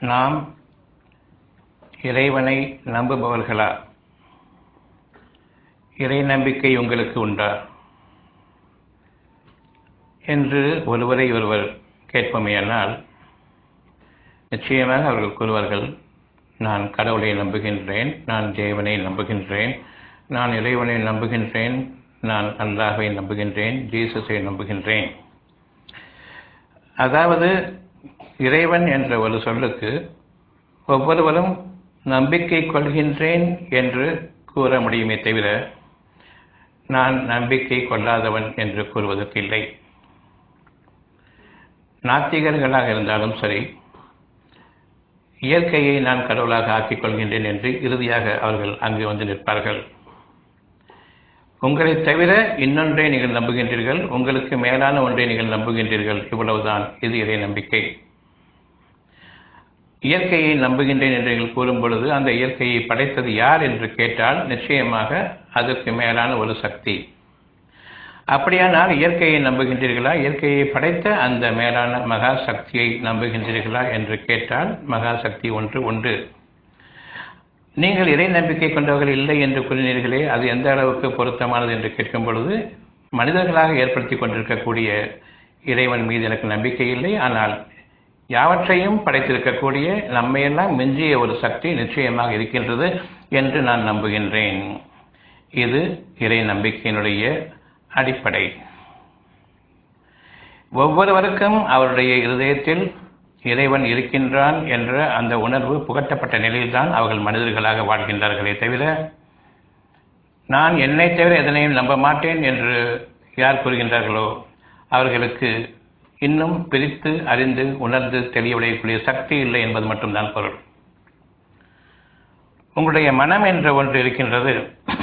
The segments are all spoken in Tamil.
நாம் இறைவனை நம்புபவர்களா இறை நம்பிக்கை உங்களுக்கு உண்டா என்று ஒருவரை ஒருவர் கேட்போமேயானால் நிச்சயமாக அவர்கள் கூறுவார்கள் நான் கடவுளை நம்புகின்றேன் நான் தேவனை நம்புகின்றேன் நான் இறைவனை நம்புகின்றேன் நான் அல்லாஹை நம்புகின்றேன் ஜீசஸை நம்புகின்றேன் அதாவது இறைவன் என்ற ஒரு சொல்லுக்கு ஒவ்வொருவரும் நம்பிக்கை கொள்கின்றேன் என்று கூற முடியுமே தவிர நான் நம்பிக்கை கொள்ளாதவன் என்று கூறுவதற்கு இல்லை நாத்திகர்களாக இருந்தாலும் சரி இயற்கையை நான் கடவுளாக ஆக்கிக் கொள்கின்றேன் என்று இறுதியாக அவர்கள் அங்கு வந்து நிற்பார்கள் உங்களை தவிர இன்னொன்றை நீங்கள் நம்புகின்றீர்கள் உங்களுக்கு மேலான ஒன்றை நீங்கள் நம்புகின்றீர்கள் இவ்வளவுதான் இது இறை நம்பிக்கை இயற்கையை நம்புகின்றேன் என்று நீங்கள் கூறும் பொழுது அந்த இயற்கையை படைத்தது யார் என்று கேட்டால் நிச்சயமாக அதற்கு மேலான ஒரு சக்தி அப்படியானால் இயற்கையை நம்புகின்றீர்களா இயற்கையை படைத்த அந்த மேலான மகா சக்தியை நம்புகின்றீர்களா என்று கேட்டால் மகா சக்தி ஒன்று உண்டு நீங்கள் இறை நம்பிக்கை கொண்டவர்கள் இல்லை என்று கூறினீர்களே அது எந்த அளவுக்கு பொருத்தமானது என்று கேட்கும் பொழுது மனிதர்களாக ஏற்படுத்தி கொண்டிருக்கக்கூடிய இறைவன் மீது எனக்கு நம்பிக்கை இல்லை ஆனால் யாவற்றையும் படைத்திருக்கக்கூடிய நம்மையெல்லாம் மிஞ்சிய ஒரு சக்தி நிச்சயமாக இருக்கின்றது என்று நான் நம்புகின்றேன் இது இறை நம்பிக்கையினுடைய அடிப்படை ஒவ்வொருவருக்கும் அவருடைய இருதயத்தில் இறைவன் இருக்கின்றான் என்ற அந்த உணர்வு புகட்டப்பட்ட நிலையில்தான் அவர்கள் மனிதர்களாக வாழ்கின்றார்களே தவிர நான் என்னை தவிர எதனையும் நம்ப மாட்டேன் என்று யார் கூறுகின்றார்களோ அவர்களுக்கு இன்னும் பிரித்து அறிந்து உணர்ந்து தெளிவடையக்கூடிய சக்தி இல்லை என்பது மட்டும்தான் பொருள் உங்களுடைய மனம் என்ற ஒன்று இருக்கின்றது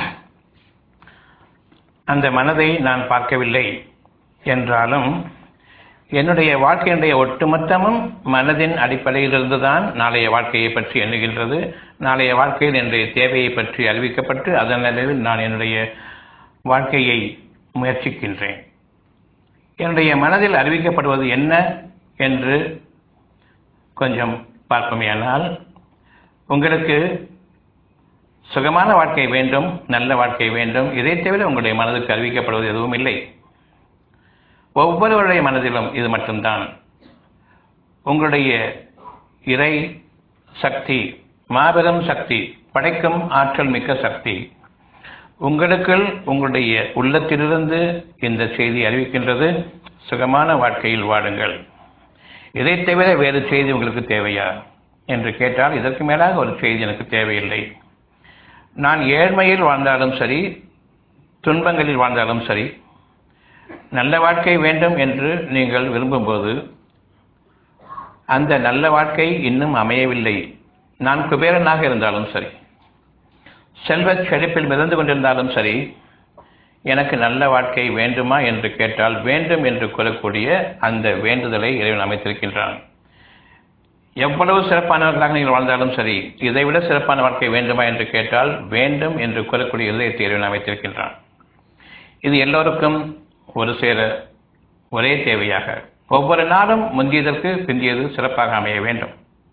அந்த மனதை நான் பார்க்கவில்லை என்றாலும் என்னுடைய வாழ்க்கையினுடைய ஒட்டுமொத்தமும் மனதின் அடிப்படையிலிருந்து தான் நாளைய வாழ்க்கையை பற்றி எண்ணுகின்றது நாளைய வாழ்க்கையில் என்னுடைய தேவையை பற்றி அறிவிக்கப்பட்டு அதன் நிலையில் நான் என்னுடைய வாழ்க்கையை முயற்சிக்கின்றேன் என்னுடைய மனதில் அறிவிக்கப்படுவது என்ன என்று கொஞ்சம் பார்ப்போமேயானால் உங்களுக்கு சுகமான வாழ்க்கை வேண்டும் நல்ல வாழ்க்கை வேண்டும் இதை தவிர உங்களுடைய மனதுக்கு அறிவிக்கப்படுவது எதுவும் இல்லை ஒவ்வொருவருடைய மனதிலும் இது மட்டும்தான் உங்களுடைய இறை சக்தி மாபெரும் சக்தி படைக்கும் ஆற்றல் மிக்க சக்தி உங்களுக்குள் உங்களுடைய உள்ளத்திலிருந்து இந்த செய்தி அறிவிக்கின்றது சுகமான வாழ்க்கையில் வாடுங்கள் இதை தவிர வேறு செய்தி உங்களுக்கு தேவையா என்று கேட்டால் இதற்கு மேலாக ஒரு செய்தி எனக்கு தேவையில்லை நான் ஏழ்மையில் வாழ்ந்தாலும் சரி துன்பங்களில் வாழ்ந்தாலும் சரி நல்ல வாழ்க்கை வேண்டும் என்று நீங்கள் விரும்பும்போது அந்த நல்ல வாழ்க்கை இன்னும் அமையவில்லை நான் குபேரனாக இருந்தாலும் சரி செல்வச் செழிப்பில் மிதந்து கொண்டிருந்தாலும் சரி எனக்கு நல்ல வாழ்க்கை வேண்டுமா என்று கேட்டால் வேண்டும் என்று கூறக்கூடிய அந்த வேண்டுதலை இறைவன் அமைத்திருக்கின்றான் எவ்வளவு சிறப்பானவர்களாக நீங்கள் வாழ்ந்தாலும் சரி இதைவிட சிறப்பான வாழ்க்கை வேண்டுமா என்று கேட்டால் வேண்டும் என்று கூறக்கூடிய இதயத்தை இறைவன் அமைத்திருக்கின்றான் இது எல்லோருக்கும் ஒரு சேர ஒரே தேவையாக ஒவ்வொரு நாளும் முந்தியதற்கு பிந்தியது சிறப்பாக அமைய வேண்டும்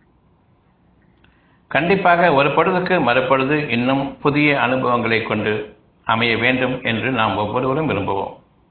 கண்டிப்பாக ஒரு பொழுதுக்கு மறுபொழுது இன்னும் புதிய அனுபவங்களை கொண்டு அமைய வேண்டும் என்று நாம் ஒவ்வொருவரும் விரும்புவோம்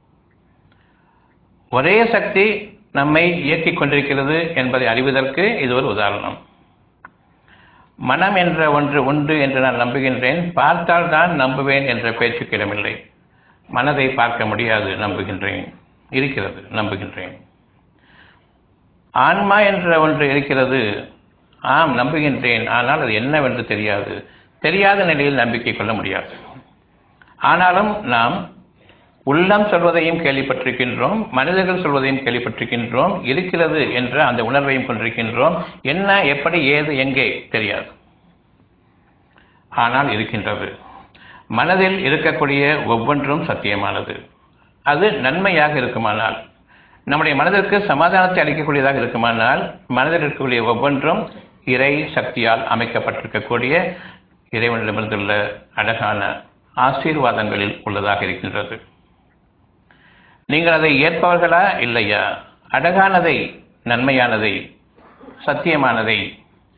ஒரே சக்தி நம்மை இயக்கிக் கொண்டிருக்கிறது என்பதை அறிவதற்கு இது ஒரு உதாரணம் மனம் என்ற ஒன்று உண்டு என்று நான் நம்புகின்றேன் பார்த்தால் தான் நம்புவேன் என்ற பேச்சுக்கு இடமில்லை மனதை பார்க்க முடியாது நம்புகின்றேன் இருக்கிறது நம்புகின்றேன் ஆன்மா என்ற ஒன்று இருக்கிறது ஆம் நம்புகின்றேன் ஆனால் அது என்னவென்று தெரியாது தெரியாத நிலையில் நம்பிக்கை கொள்ள முடியாது ஆனாலும் நாம் உள்ளம் சொல்வதையும் கேள்விப்பட்டிருக்கின்றோம் மனிதர்கள் சொல்வதையும் கேள்விப்பட்டிருக்கின்றோம் இருக்கிறது என்ற அந்த உணர்வையும் கொண்டிருக்கின்றோம் என்ன எப்படி ஏது எங்கே தெரியாது ஆனால் இருக்கின்றது மனதில் இருக்கக்கூடிய ஒவ்வொன்றும் சத்தியமானது அது நன்மையாக இருக்குமானால் நம்முடைய மனதிற்கு சமாதானத்தை அளிக்கக்கூடியதாக இருக்குமானால் மனதில் இருக்கக்கூடிய ஒவ்வொன்றும் இறை சக்தியால் அமைக்கப்பட்டிருக்கக்கூடிய இறைவனிடமிருந்துள்ள அழகான ஆசீர்வாதங்களில் உள்ளதாக இருக்கின்றது நீங்கள் அதை ஏற்பவர்களா இல்லையா அழகானதை நன்மையானதை சத்தியமானதை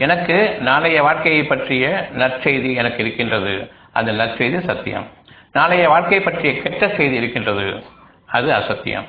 எனக்கு நாளைய வாழ்க்கையை பற்றிய நற்செய்தி எனக்கு இருக்கின்றது அந்த நற்செய்தி சத்தியம் நாளைய வாழ்க்கை பற்றிய கெட்ட செய்தி இருக்கின்றது அது அசத்தியம்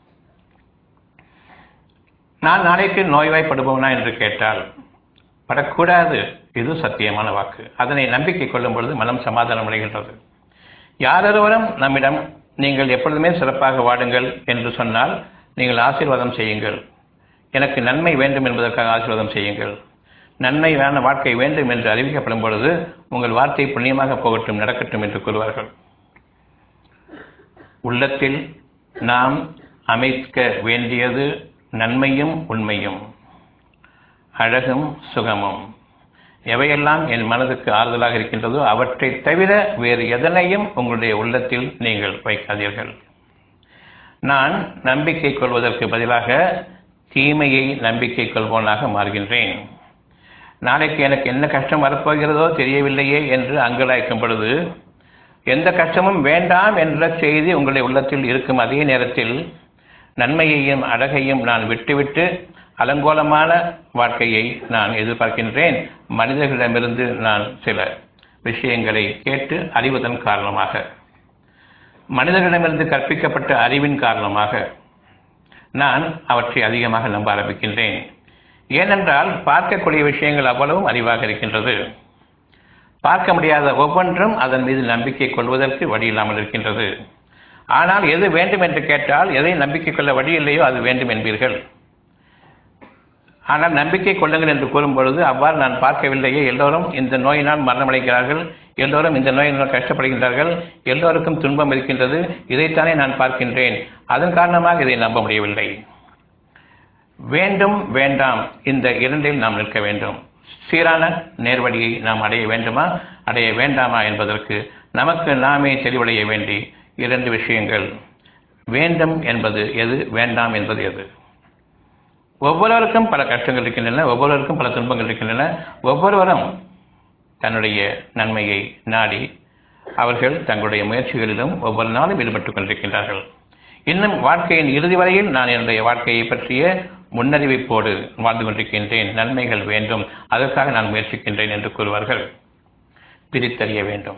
நான் நாளைக்கு நோய்வாய்ப்படுபவனா என்று கேட்டால் படக்கூடாது இது சத்தியமான வாக்கு அதனை நம்பிக்கை கொள்ளும் பொழுது மனம் சமாதானம் அடைகின்றது யாரொருவரும் நம்மிடம் நீங்கள் எப்பொழுதுமே சிறப்பாக வாடுங்கள் என்று சொன்னால் நீங்கள் ஆசீர்வாதம் செய்யுங்கள் எனக்கு நன்மை வேண்டும் என்பதற்காக ஆசீர்வாதம் செய்யுங்கள் நன்மையான வாழ்க்கை வேண்டும் என்று அறிவிக்கப்படும் பொழுது உங்கள் வார்த்தை புண்ணியமாக போகட்டும் நடக்கட்டும் என்று கூறுவார்கள் உள்ளத்தில் நாம் அமைக்க வேண்டியது நன்மையும் உண்மையும் அழகும் சுகமும் எவையெல்லாம் என் மனதுக்கு ஆறுதலாக இருக்கின்றதோ அவற்றை தவிர வேறு எதனையும் உங்களுடைய உள்ளத்தில் நீங்கள் வைக்காதீர்கள் நான் நம்பிக்கை கொள்வதற்கு பதிலாக தீமையை நம்பிக்கை கொள்வோனாக மாறுகின்றேன் நாளைக்கு எனக்கு என்ன கஷ்டம் வரப்போகிறதோ தெரியவில்லையே என்று அங்கலாய்க்கும் பொழுது எந்த கஷ்டமும் வேண்டாம் என்ற செய்தி உங்களுடைய உள்ளத்தில் இருக்கும் அதே நேரத்தில் நன்மையையும் அழகையும் நான் விட்டுவிட்டு அலங்கோலமான வாழ்க்கையை நான் எதிர்பார்க்கின்றேன் மனிதர்களிடமிருந்து நான் சில விஷயங்களை கேட்டு அறிவதன் காரணமாக மனிதர்களிடமிருந்து கற்பிக்கப்பட்ட அறிவின் காரணமாக நான் அவற்றை அதிகமாக நம்ப ஆரம்பிக்கின்றேன் ஏனென்றால் பார்க்கக்கூடிய விஷயங்கள் அவ்வளவும் அறிவாக இருக்கின்றது பார்க்க முடியாத ஒவ்வொன்றும் அதன் மீது நம்பிக்கை கொள்வதற்கு வழி இல்லாமல் இருக்கின்றது ஆனால் எது வேண்டும் என்று கேட்டால் எதை நம்பிக்கை கொள்ள வழி இல்லையோ அது வேண்டும் என்பீர்கள் ஆனால் நம்பிக்கை கொள்ளுங்கள் என்று கூறும் பொழுது அவ்வாறு நான் பார்க்கவில்லையே எல்லோரும் இந்த நோயினால் மரணமடைகிறார்கள் எல்லோரும் இந்த நோயினால் கஷ்டப்படுகின்றார்கள் எல்லோருக்கும் துன்பம் இருக்கின்றது இதைத்தானே நான் பார்க்கின்றேன் அதன் காரணமாக இதை நம்ப முடியவில்லை வேண்டும் வேண்டாம் இந்த இரண்டில் நாம் நிற்க வேண்டும் சீரான நேர்வழியை நாம் அடைய வேண்டுமா அடைய வேண்டாமா என்பதற்கு நமக்கு நாமே தெளிவடைய வேண்டி இரண்டு விஷயங்கள் வேண்டும் என்பது எது வேண்டாம் என்பது எது ஒவ்வொருவருக்கும் பல கஷ்டங்கள் இருக்கின்றன ஒவ்வொருவருக்கும் பல துன்பங்கள் இருக்கின்றன ஒவ்வொருவரும் தன்னுடைய நன்மையை நாடி அவர்கள் தங்களுடைய முயற்சிகளிலும் ஒவ்வொரு நாளும் ஈடுபட்டுக் கொண்டிருக்கின்றார்கள் இன்னும் வாழ்க்கையின் இறுதி வரையில் நான் என்னுடைய வாழ்க்கையை பற்றிய முன்னறிவிப்போடு வாழ்ந்து கொண்டிருக்கின்றேன் நன்மைகள் வேண்டும் அதற்காக நான் முயற்சிக்கின்றேன் என்று கூறுவார்கள் பிரித்தறிய வேண்டும்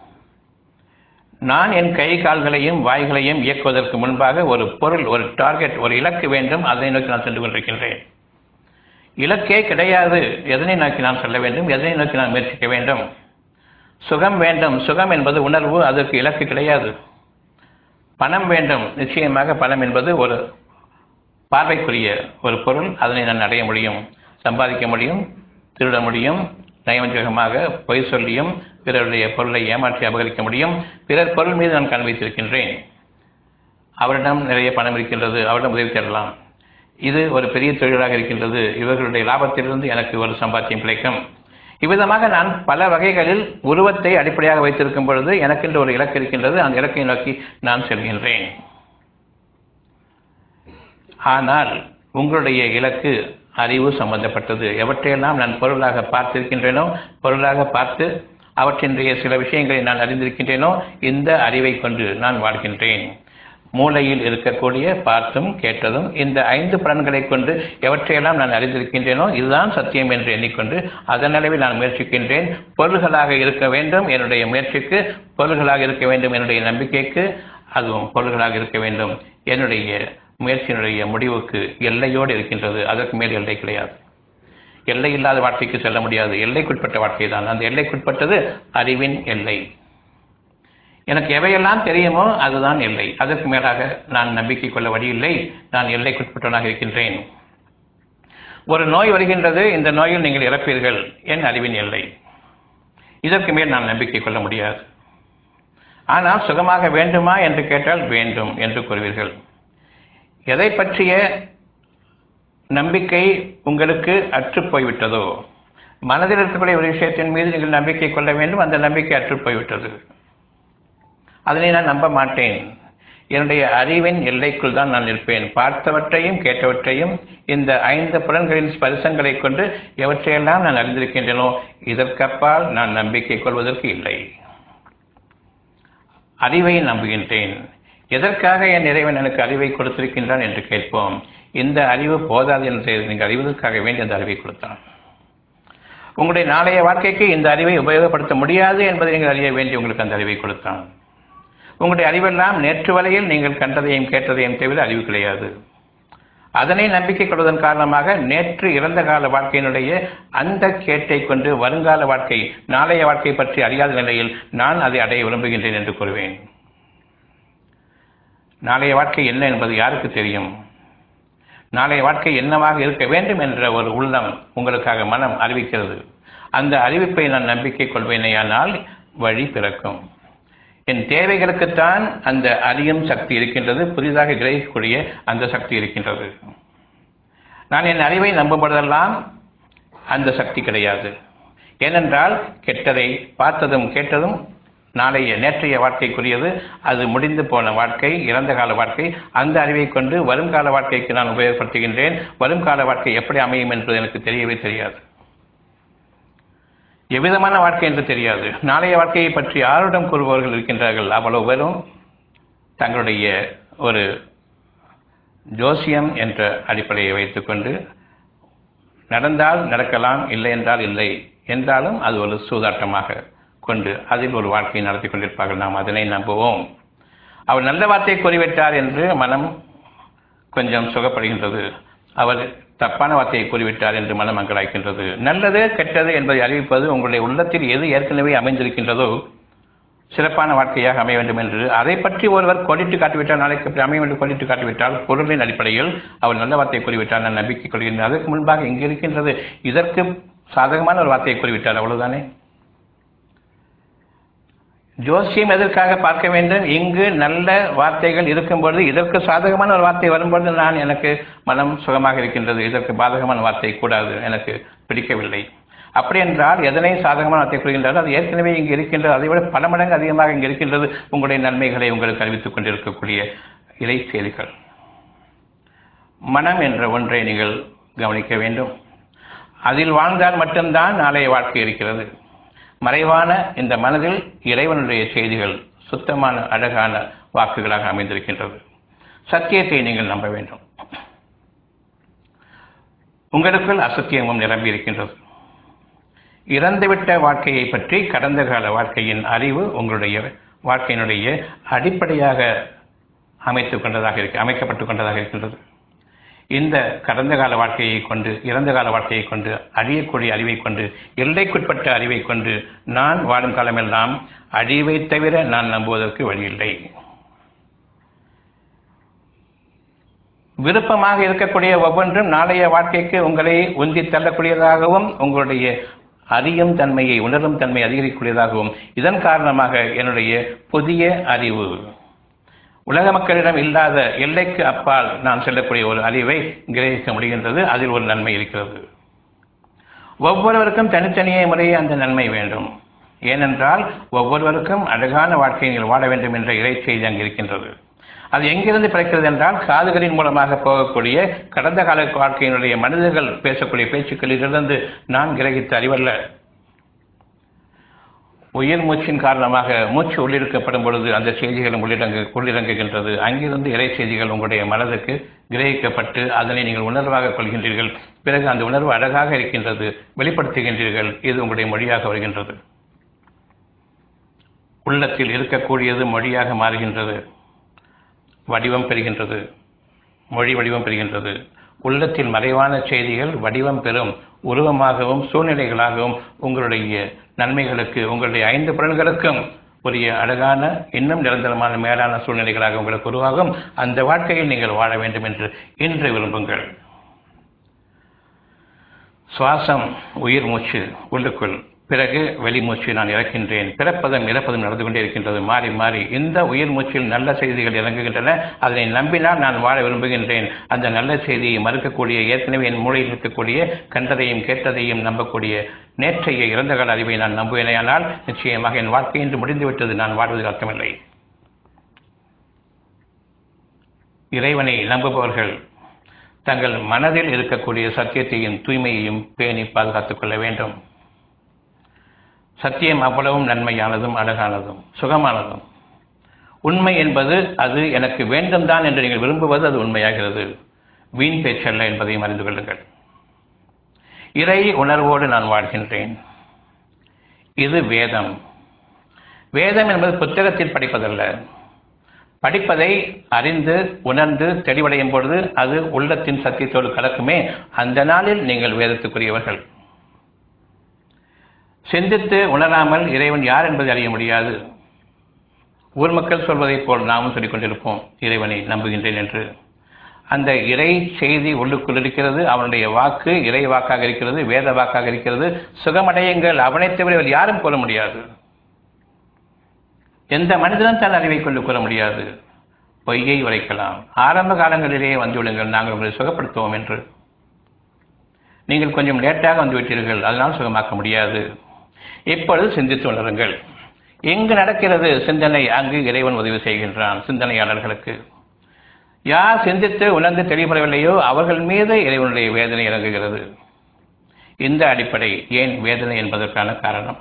நான் என் கை கால்களையும் வாய்களையும் இயக்குவதற்கு முன்பாக ஒரு பொருள் ஒரு டார்கெட் ஒரு இலக்கு வேண்டும் அதை நோக்கி நான் சென்று கொண்டிருக்கின்றேன் இலக்கே கிடையாது எதனை நோக்கி நான் செல்ல வேண்டும் எதனை நோக்கி நான் முயற்சிக்க வேண்டும் சுகம் வேண்டும் சுகம் என்பது உணர்வு அதற்கு இலக்கு கிடையாது பணம் வேண்டும் நிச்சயமாக பணம் என்பது ஒரு பார்வைக்குரிய ஒரு பொருள் அதனை நான் அடைய முடியும் சம்பாதிக்க முடியும் திருட முடியும் நயவஞ்சகமாக பொய் சொல்லியும் பிறருடைய பொருளை ஏமாற்றி அபகரிக்க முடியும் பிறர் பொருள் மீது நான் கண் வைத்திருக்கின்றேன் அவரிடம் நிறைய பணம் இருக்கின்றது அவரிடம் உதவி தேடலாம் இது ஒரு பெரிய தொழிலாக இருக்கின்றது இவர்களுடைய லாபத்திலிருந்து எனக்கு ஒரு சம்பாத்தியம் கிடைக்கும் இவ்விதமாக நான் பல வகைகளில் உருவத்தை அடிப்படையாக வைத்திருக்கும் பொழுது எனக்கென்று ஒரு இலக்கு இருக்கின்றது அந்த இலக்கை நோக்கி நான் செல்கின்றேன் ஆனால் உங்களுடைய இலக்கு அறிவு சம்பந்தப்பட்டது எவற்றையெல்லாம் நான் பொருளாக பார்த்திருக்கின்றேனோ பொருளாக பார்த்து அவற்றினுடைய சில விஷயங்களை நான் அறிந்திருக்கின்றேனோ இந்த அறிவை கொண்டு நான் வாழ்கின்றேன் மூளையில் இருக்கக்கூடிய பார்த்தும் கேட்டதும் இந்த ஐந்து பலன்களை கொண்டு எவற்றையெல்லாம் நான் அறிந்திருக்கின்றேனோ இதுதான் சத்தியம் என்று எண்ணிக்கொண்டு அதன் அளவில் நான் முயற்சிக்கின்றேன் பொருள்களாக இருக்க வேண்டும் என்னுடைய முயற்சிக்கு பொருள்களாக இருக்க வேண்டும் என்னுடைய நம்பிக்கைக்கு அதுவும் பொருள்களாக இருக்க வேண்டும் என்னுடைய முயற்சியினுடைய முடிவுக்கு எல்லையோடு இருக்கின்றது அதற்கு மேல் எல்லை கிடையாது எல்லை இல்லாத வாழ்க்கைக்கு செல்ல முடியாது எல்லைக்குட்பட்ட வாழ்க்கை தான் அந்த எல்லைக்குட்பட்டது அறிவின் எல்லை எனக்கு எவையெல்லாம் தெரியுமோ அதுதான் எல்லை அதற்கு மேலாக நான் நம்பிக்கை கொள்ள வழியில்லை நான் எல்லைக்குட்பட்டவனாக இருக்கின்றேன் ஒரு நோய் வருகின்றது இந்த நோயில் நீங்கள் இறப்பீர்கள் என் அறிவின் எல்லை இதற்கு மேல் நான் நம்பிக்கை கொள்ள முடியாது ஆனால் சுகமாக வேண்டுமா என்று கேட்டால் வேண்டும் என்று கூறுவீர்கள் எதை பற்றிய நம்பிக்கை உங்களுக்கு அற்றுப் போய்விட்டதோ மனதில் இருக்கக்கூடிய ஒரு விஷயத்தின் மீது நீங்கள் நம்பிக்கை கொள்ள வேண்டும் அந்த நம்பிக்கை அற்றுப் போய்விட்டது அதனை நான் நம்ப மாட்டேன் என்னுடைய அறிவின் எல்லைக்குள் தான் நான் இருப்பேன் பார்த்தவற்றையும் கேட்டவற்றையும் இந்த ஐந்து புலன்களின் ஸ்பரிசங்களை கொண்டு எவற்றையெல்லாம் நான் அறிந்திருக்கின்றனோ இதற்கப்பால் நான் நம்பிக்கை கொள்வதற்கு இல்லை அறிவை நம்புகின்றேன் எதற்காக என் இறைவன் எனக்கு அறிவை கொடுத்திருக்கின்றான் என்று கேட்போம் இந்த அறிவு போதாது என்று நீங்கள் அறிவதற்காக வேண்டி அந்த அறிவை கொடுத்தான் உங்களுடைய நாளைய வாழ்க்கைக்கு இந்த அறிவை உபயோகப்படுத்த முடியாது என்பதை நீங்கள் அறிய வேண்டி உங்களுக்கு அந்த அறிவை கொடுத்தான் உங்களுடைய அறிவெல்லாம் நேற்று வரையில் நீங்கள் கண்டதையும் கேட்டதையும் தவிர அறிவு கிடையாது அதனை நம்பிக்கை கொள்வதன் காரணமாக நேற்று இறந்த கால வாழ்க்கையினுடைய அந்த கேட்டை கொண்டு வருங்கால வாழ்க்கை நாளைய வாழ்க்கை பற்றி அறியாத நிலையில் நான் அதை அடைய விரும்புகின்றேன் என்று கூறுவேன் நாளைய வாழ்க்கை என்ன என்பது யாருக்கு தெரியும் நாளைய வாழ்க்கை என்னவாக இருக்க வேண்டும் என்ற ஒரு உள்ளம் உங்களுக்காக மனம் அறிவிக்கிறது அந்த அறிவிப்பை நான் நம்பிக்கை கொள்வேனேயானால் வழி பிறக்கும் என் தேவைகளுக்குத்தான் அந்த அறியும் சக்தி இருக்கின்றது புதிதாக கிரகிக்கக்கூடிய அந்த சக்தி இருக்கின்றது நான் என் அறிவை நம்பும்பொழுதெல்லாம் அந்த சக்தி கிடையாது ஏனென்றால் கெட்டதை பார்த்ததும் கேட்டதும் நாளைய நேற்றைய வாழ்க்கைக்குரியது அது முடிந்து போன வாழ்க்கை இறந்த கால வாழ்க்கை அந்த அறிவை கொண்டு வருங்கால வாழ்க்கைக்கு நான் உபயோகப்படுத்துகின்றேன் வருங்கால வாழ்க்கை எப்படி அமையும் என்பது எனக்கு தெரியவே தெரியாது எவ்விதமான வாழ்க்கை என்று தெரியாது நாளைய வாழ்க்கையை பற்றி யாரிடம் கூறுபவர்கள் இருக்கின்றார்கள் அவ்வளவு பேரும் தங்களுடைய ஒரு ஜோசியம் என்ற அடிப்படையை வைத்துக்கொண்டு நடந்தால் நடக்கலாம் இல்லை என்றால் இல்லை என்றாலும் அது ஒரு சூதாட்டமாக கொண்டு அதில் ஒரு வாழ்க்கையை நடத்தி கொண்டிருப்பார்கள் நாம் அதனை நம்புவோம் அவர் நல்ல வார்த்தையை கூறிவிட்டார் என்று மனம் கொஞ்சம் சுகப்படுகின்றது அவர் தப்பான வார்த்தையை கூறிவிட்டார் என்று மனம் அங்கலாய்க்கின்றது நல்லது கெட்டது என்பதை அறிவிப்பது உங்களுடைய உள்ளத்தில் எது ஏற்கனவே அமைந்திருக்கின்றதோ சிறப்பான வாழ்க்கையாக அமைய வேண்டும் என்று அதை பற்றி ஒருவர் கொடிட்டு காட்டிவிட்டால் நாளைக்கு அப்படி அமைய வேண்டும் கொடிட்டு காட்டிவிட்டால் பொருளின் அடிப்படையில் அவர் நல்ல வார்த்தையை கூறிவிட்டார் நான் நம்பிக்கை கொள்கின்றேன் அதற்கு முன்பாக இங்கு இருக்கின்றது இதற்கு சாதகமான ஒரு வார்த்தையை கூறிவிட்டார் அவ்வளவுதானே ஜோசியம் எதற்காக பார்க்க வேண்டும் இங்கு நல்ல வார்த்தைகள் இருக்கும்பொழுது இதற்கு சாதகமான ஒரு வார்த்தை வரும்பொழுது நான் எனக்கு மனம் சுகமாக இருக்கின்றது இதற்கு பாதகமான வார்த்தை கூடாது எனக்கு பிடிக்கவில்லை அப்படி என்றால் எதனை சாதகமான வார்த்தை கூறுகின்றாரோ அது ஏற்கனவே இங்கு இருக்கின்றது அதை விட பல மடங்கு அதிகமாக இங்கு இருக்கின்றது உங்களுடைய நன்மைகளை உங்களுக்கு அறிவித்துக் கொண்டிருக்கக்கூடிய இறை செய்திகள் மனம் என்ற ஒன்றை நீங்கள் கவனிக்க வேண்டும் அதில் வாழ்ந்தால் மட்டும்தான் நாளைய வாழ்க்கை இருக்கிறது மறைவான இந்த மனதில் இறைவனுடைய செய்திகள் சுத்தமான அழகான வாக்குகளாக அமைந்திருக்கின்றது சத்தியத்தை நீங்கள் நம்ப வேண்டும் உங்களுக்குள் அசத்தியமும் நிரம்பி இருக்கின்றது இறந்துவிட்ட வாழ்க்கையை பற்றி கடந்த கால வாழ்க்கையின் அறிவு உங்களுடைய வாழ்க்கையினுடைய அடிப்படையாக அமைத்துக் கொண்டதாக இருக்கு அமைக்கப்பட்டுக் கொண்டதாக இருக்கின்றது இந்த கடந்த கால வாழ்க்கையை கொண்டு இறந்த கால வாழ்க்கையை கொண்டு அழியக்கூடிய அறிவை கொண்டு எல்லைக்குட்பட்ட அறிவை கொண்டு நான் வாழும் காலமெல்லாம் அழிவை தவிர நான் நம்புவதற்கு வழியில்லை விருப்பமாக இருக்கக்கூடிய ஒவ்வொன்றும் நாளைய வாழ்க்கைக்கு உங்களை உந்தி தள்ளக்கூடியதாகவும் உங்களுடைய அறியும் தன்மையை உணரும் தன்மை அதிகரிக்கக்கூடியதாகவும் இதன் காரணமாக என்னுடைய புதிய அறிவு உலக மக்களிடம் இல்லாத எல்லைக்கு அப்பால் நான் செல்லக்கூடிய ஒரு அறிவை கிரகிக்க முடிகின்றது அதில் ஒரு நன்மை இருக்கிறது ஒவ்வொருவருக்கும் தனித்தனியே முறையே அந்த நன்மை வேண்டும் ஏனென்றால் ஒவ்வொருவருக்கும் அழகான வாழ்க்கையை நீங்கள் வாழ வேண்டும் என்ற இறை செய்தி அங்கு இருக்கின்றது அது எங்கிருந்து பிறக்கிறது என்றால் காதுகளின் மூலமாக போகக்கூடிய கடந்த கால வாழ்க்கையினுடைய மனிதர்கள் பேசக்கூடிய பேச்சுக்களிலிருந்து நான் கிரகித்த அறிவல்ல உயிர் மூச்சின் காரணமாக மூச்சு உள்ளிருக்கப்படும் பொழுது அந்த செய்திகளும் உள்ளிறங்கு உள்ளிறங்குகின்றது அங்கிருந்து இறை செய்திகள் உங்களுடைய மனதுக்கு கிரகிக்கப்பட்டு அதனை நீங்கள் உணர்வாக கொள்கின்றீர்கள் பிறகு அந்த உணர்வு அழகாக இருக்கின்றது வெளிப்படுத்துகின்றீர்கள் இது உங்களுடைய மொழியாக வருகின்றது உள்ளத்தில் இருக்கக்கூடியது மொழியாக மாறுகின்றது வடிவம் பெறுகின்றது மொழி வடிவம் பெறுகின்றது உள்ளத்தில் மறைவான செய்திகள் வடிவம் பெறும் உருவமாகவும் சூழ்நிலைகளாகவும் உங்களுடைய நன்மைகளுக்கு உங்களுடைய ஐந்து புலன்களுக்கும் உரிய அழகான இன்னும் நிரந்தரமான மேலான சூழ்நிலைகளாக உங்களுக்கு உருவாகும் அந்த வாழ்க்கையில் நீங்கள் வாழ வேண்டும் என்று இன்று விரும்புங்கள் சுவாசம் உயிர் மூச்சு உள்ளுக்குள் பிறகு வெளிமூச்சு நான் இறக்கின்றேன் பிறப்பதும் இறப்பதும் நடந்து கொண்டே இருக்கின்றது மாறி மாறி இந்த உயிர் மூச்சில் நல்ல செய்திகள் இறங்குகின்றன அதனை நம்பினால் நான் வாழ விரும்புகின்றேன் அந்த நல்ல செய்தியை மறுக்கக்கூடிய ஏற்கனவே என் மூளையில் இருக்கக்கூடிய கண்டதையும் கேட்டதையும் நம்பக்கூடிய நேற்றைய இறந்த கால அறிவை நான் நம்புவேனேயானால் நிச்சயமாக என் வாழ்க்கை என்று முடிந்துவிட்டது நான் வாழ்வதில் அர்த்தமில்லை இறைவனை நம்புபவர்கள் தங்கள் மனதில் இருக்கக்கூடிய சத்தியத்தையும் தூய்மையையும் பேணி பாதுகாத்துக் கொள்ள வேண்டும் சத்தியம் அவ்வளவும் நன்மையானதும் அழகானதும் சுகமானதும் உண்மை என்பது அது எனக்கு வேண்டும் தான் என்று நீங்கள் விரும்புவது அது உண்மையாகிறது வீண் பேச்சல்ல என்பதையும் அறிந்து கொள்ளுங்கள் இறை உணர்வோடு நான் வாழ்கின்றேன் இது வேதம் வேதம் என்பது புத்தகத்தில் படிப்பதல்ல படிப்பதை அறிந்து உணர்ந்து தெளிவடையும் பொழுது அது உள்ளத்தின் சத்தியத்தோடு கலக்குமே அந்த நாளில் நீங்கள் வேதத்துக்குரியவர்கள் சிந்தித்து உணராமல் இறைவன் யார் என்பதை அறிய முடியாது ஊர் மக்கள் சொல்வதைப் போல் நாமும் சொல்லிக் கொண்டிருப்போம் இறைவனை நம்புகின்றேன் என்று அந்த இறை செய்தி உள்ளுக்குள் இருக்கிறது அவனுடைய வாக்கு இறை வாக்காக இருக்கிறது வேத வாக்காக இருக்கிறது சுகமடையுங்கள் அவனை தவிர இவர் யாரும் கூற முடியாது எந்த மனிதனும் தன் அறிவை கொண்டு கூற முடியாது பொய்யை உரைக்கலாம் ஆரம்ப காலங்களிலேயே வந்துவிடுங்கள் நாங்கள் உங்களை சுகப்படுத்துவோம் என்று நீங்கள் கொஞ்சம் லேட்டாக வந்துவிட்டீர்கள் அதனால் சுகமாக்க முடியாது இப்பொழுது சிந்தித்து உணருங்கள் எங்கு நடக்கிறது சிந்தனை அங்கு இறைவன் உதவி செய்கின்றான் சிந்தனையாளர்களுக்கு யார் சிந்தித்து உணர்ந்து தெளிவுபடவில்லையோ அவர்கள் மீது இறைவனுடைய வேதனை இறங்குகிறது இந்த அடிப்படை ஏன் வேதனை என்பதற்கான காரணம்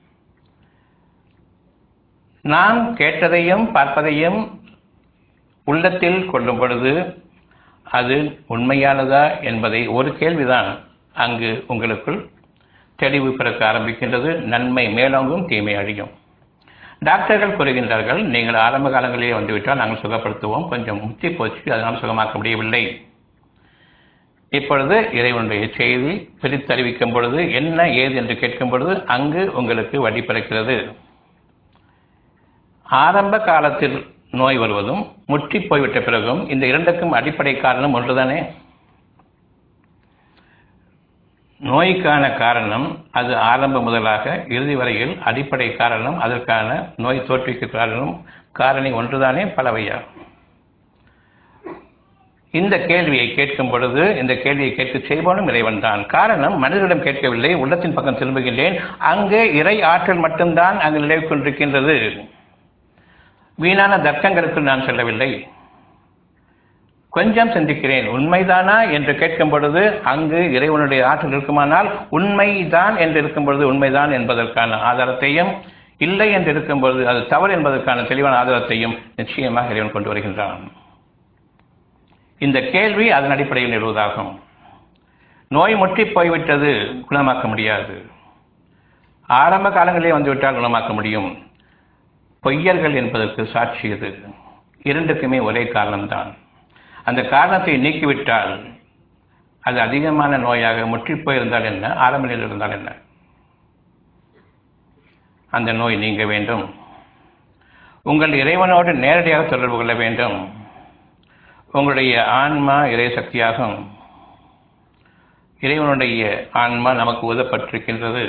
நாம் கேட்டதையும் பார்ப்பதையும் உள்ளத்தில் கொள்ளும் பொழுது அது உண்மையானதா என்பதை ஒரு கேள்விதான் அங்கு உங்களுக்குள் தெளிவு பிறக்க ஆரம்பிக்கின்றது நன்மை மேலோங்கும் தீமை அழியும் டாக்டர்கள் கூறுகின்றார்கள் நீங்கள் ஆரம்ப காலங்களிலே வந்துவிட்டால் நாங்கள் சுகப்படுத்துவோம் கொஞ்சம் முத்தி போச்சு அதனால் சுகமாக்க முடியவில்லை இப்பொழுது இறைவனுடைய செய்தி பிரித்தறிவிக்கும் பொழுது என்ன ஏது என்று கேட்கும் பொழுது அங்கு உங்களுக்கு வழி பிறக்கிறது ஆரம்ப காலத்தில் நோய் வருவதும் முற்றி போய்விட்ட பிறகும் இந்த இரண்டுக்கும் அடிப்படை காரணம் ஒன்றுதானே நோய்க்கான காரணம் அது ஆரம்ப முதலாக இறுதி வரையில் அடிப்படை காரணம் அதற்கான நோய் தோற்றுவிக்க காரணம் காரணி ஒன்றுதானே பலவையா இந்த கேள்வியை கேட்கும் பொழுது இந்த கேள்வியை கேட்க செய்வோனும் இறைவன் தான் காரணம் மனிதனிடம் கேட்கவில்லை உள்ளத்தின் பக்கம் திரும்புகின்றேன் அங்கே இறை ஆற்றல் மட்டும்தான் அங்கு நிலவு கொண்டிருக்கின்றது வீணான தர்க்கங்களுக்கு நான் செல்லவில்லை கொஞ்சம் சிந்திக்கிறேன் உண்மைதானா என்று கேட்கும் பொழுது அங்கு இறைவனுடைய ஆற்றல் இருக்குமானால் உண்மைதான் என்று இருக்கும் பொழுது உண்மைதான் என்பதற்கான ஆதாரத்தையும் இல்லை என்று இருக்கும் பொழுது அது தவறு என்பதற்கான தெளிவான ஆதாரத்தையும் நிச்சயமாக இறைவன் கொண்டு வருகின்றான் இந்த கேள்வி அதன் அடிப்படையில் நிறுவதாகும் நோய் முற்றி போய்விட்டது குணமாக்க முடியாது ஆரம்ப காலங்களிலே வந்துவிட்டால் குணமாக்க முடியும் பொய்யர்கள் என்பதற்கு சாட்சி இது இரண்டுக்குமே ஒரே காரணம்தான் அந்த காரணத்தை நீக்கிவிட்டால் அது அதிகமான நோயாக முற்றி போயிருந்தால் என்ன ஆரம்ப நிலையில் இருந்தால் என்ன அந்த நோய் நீங்க வேண்டும் உங்கள் இறைவனோடு நேரடியாக தொடர்பு கொள்ள வேண்டும் உங்களுடைய ஆன்மா இறை சக்தியாகும் இறைவனுடைய ஆன்மா நமக்கு உதப்பட்டிருக்கின்றது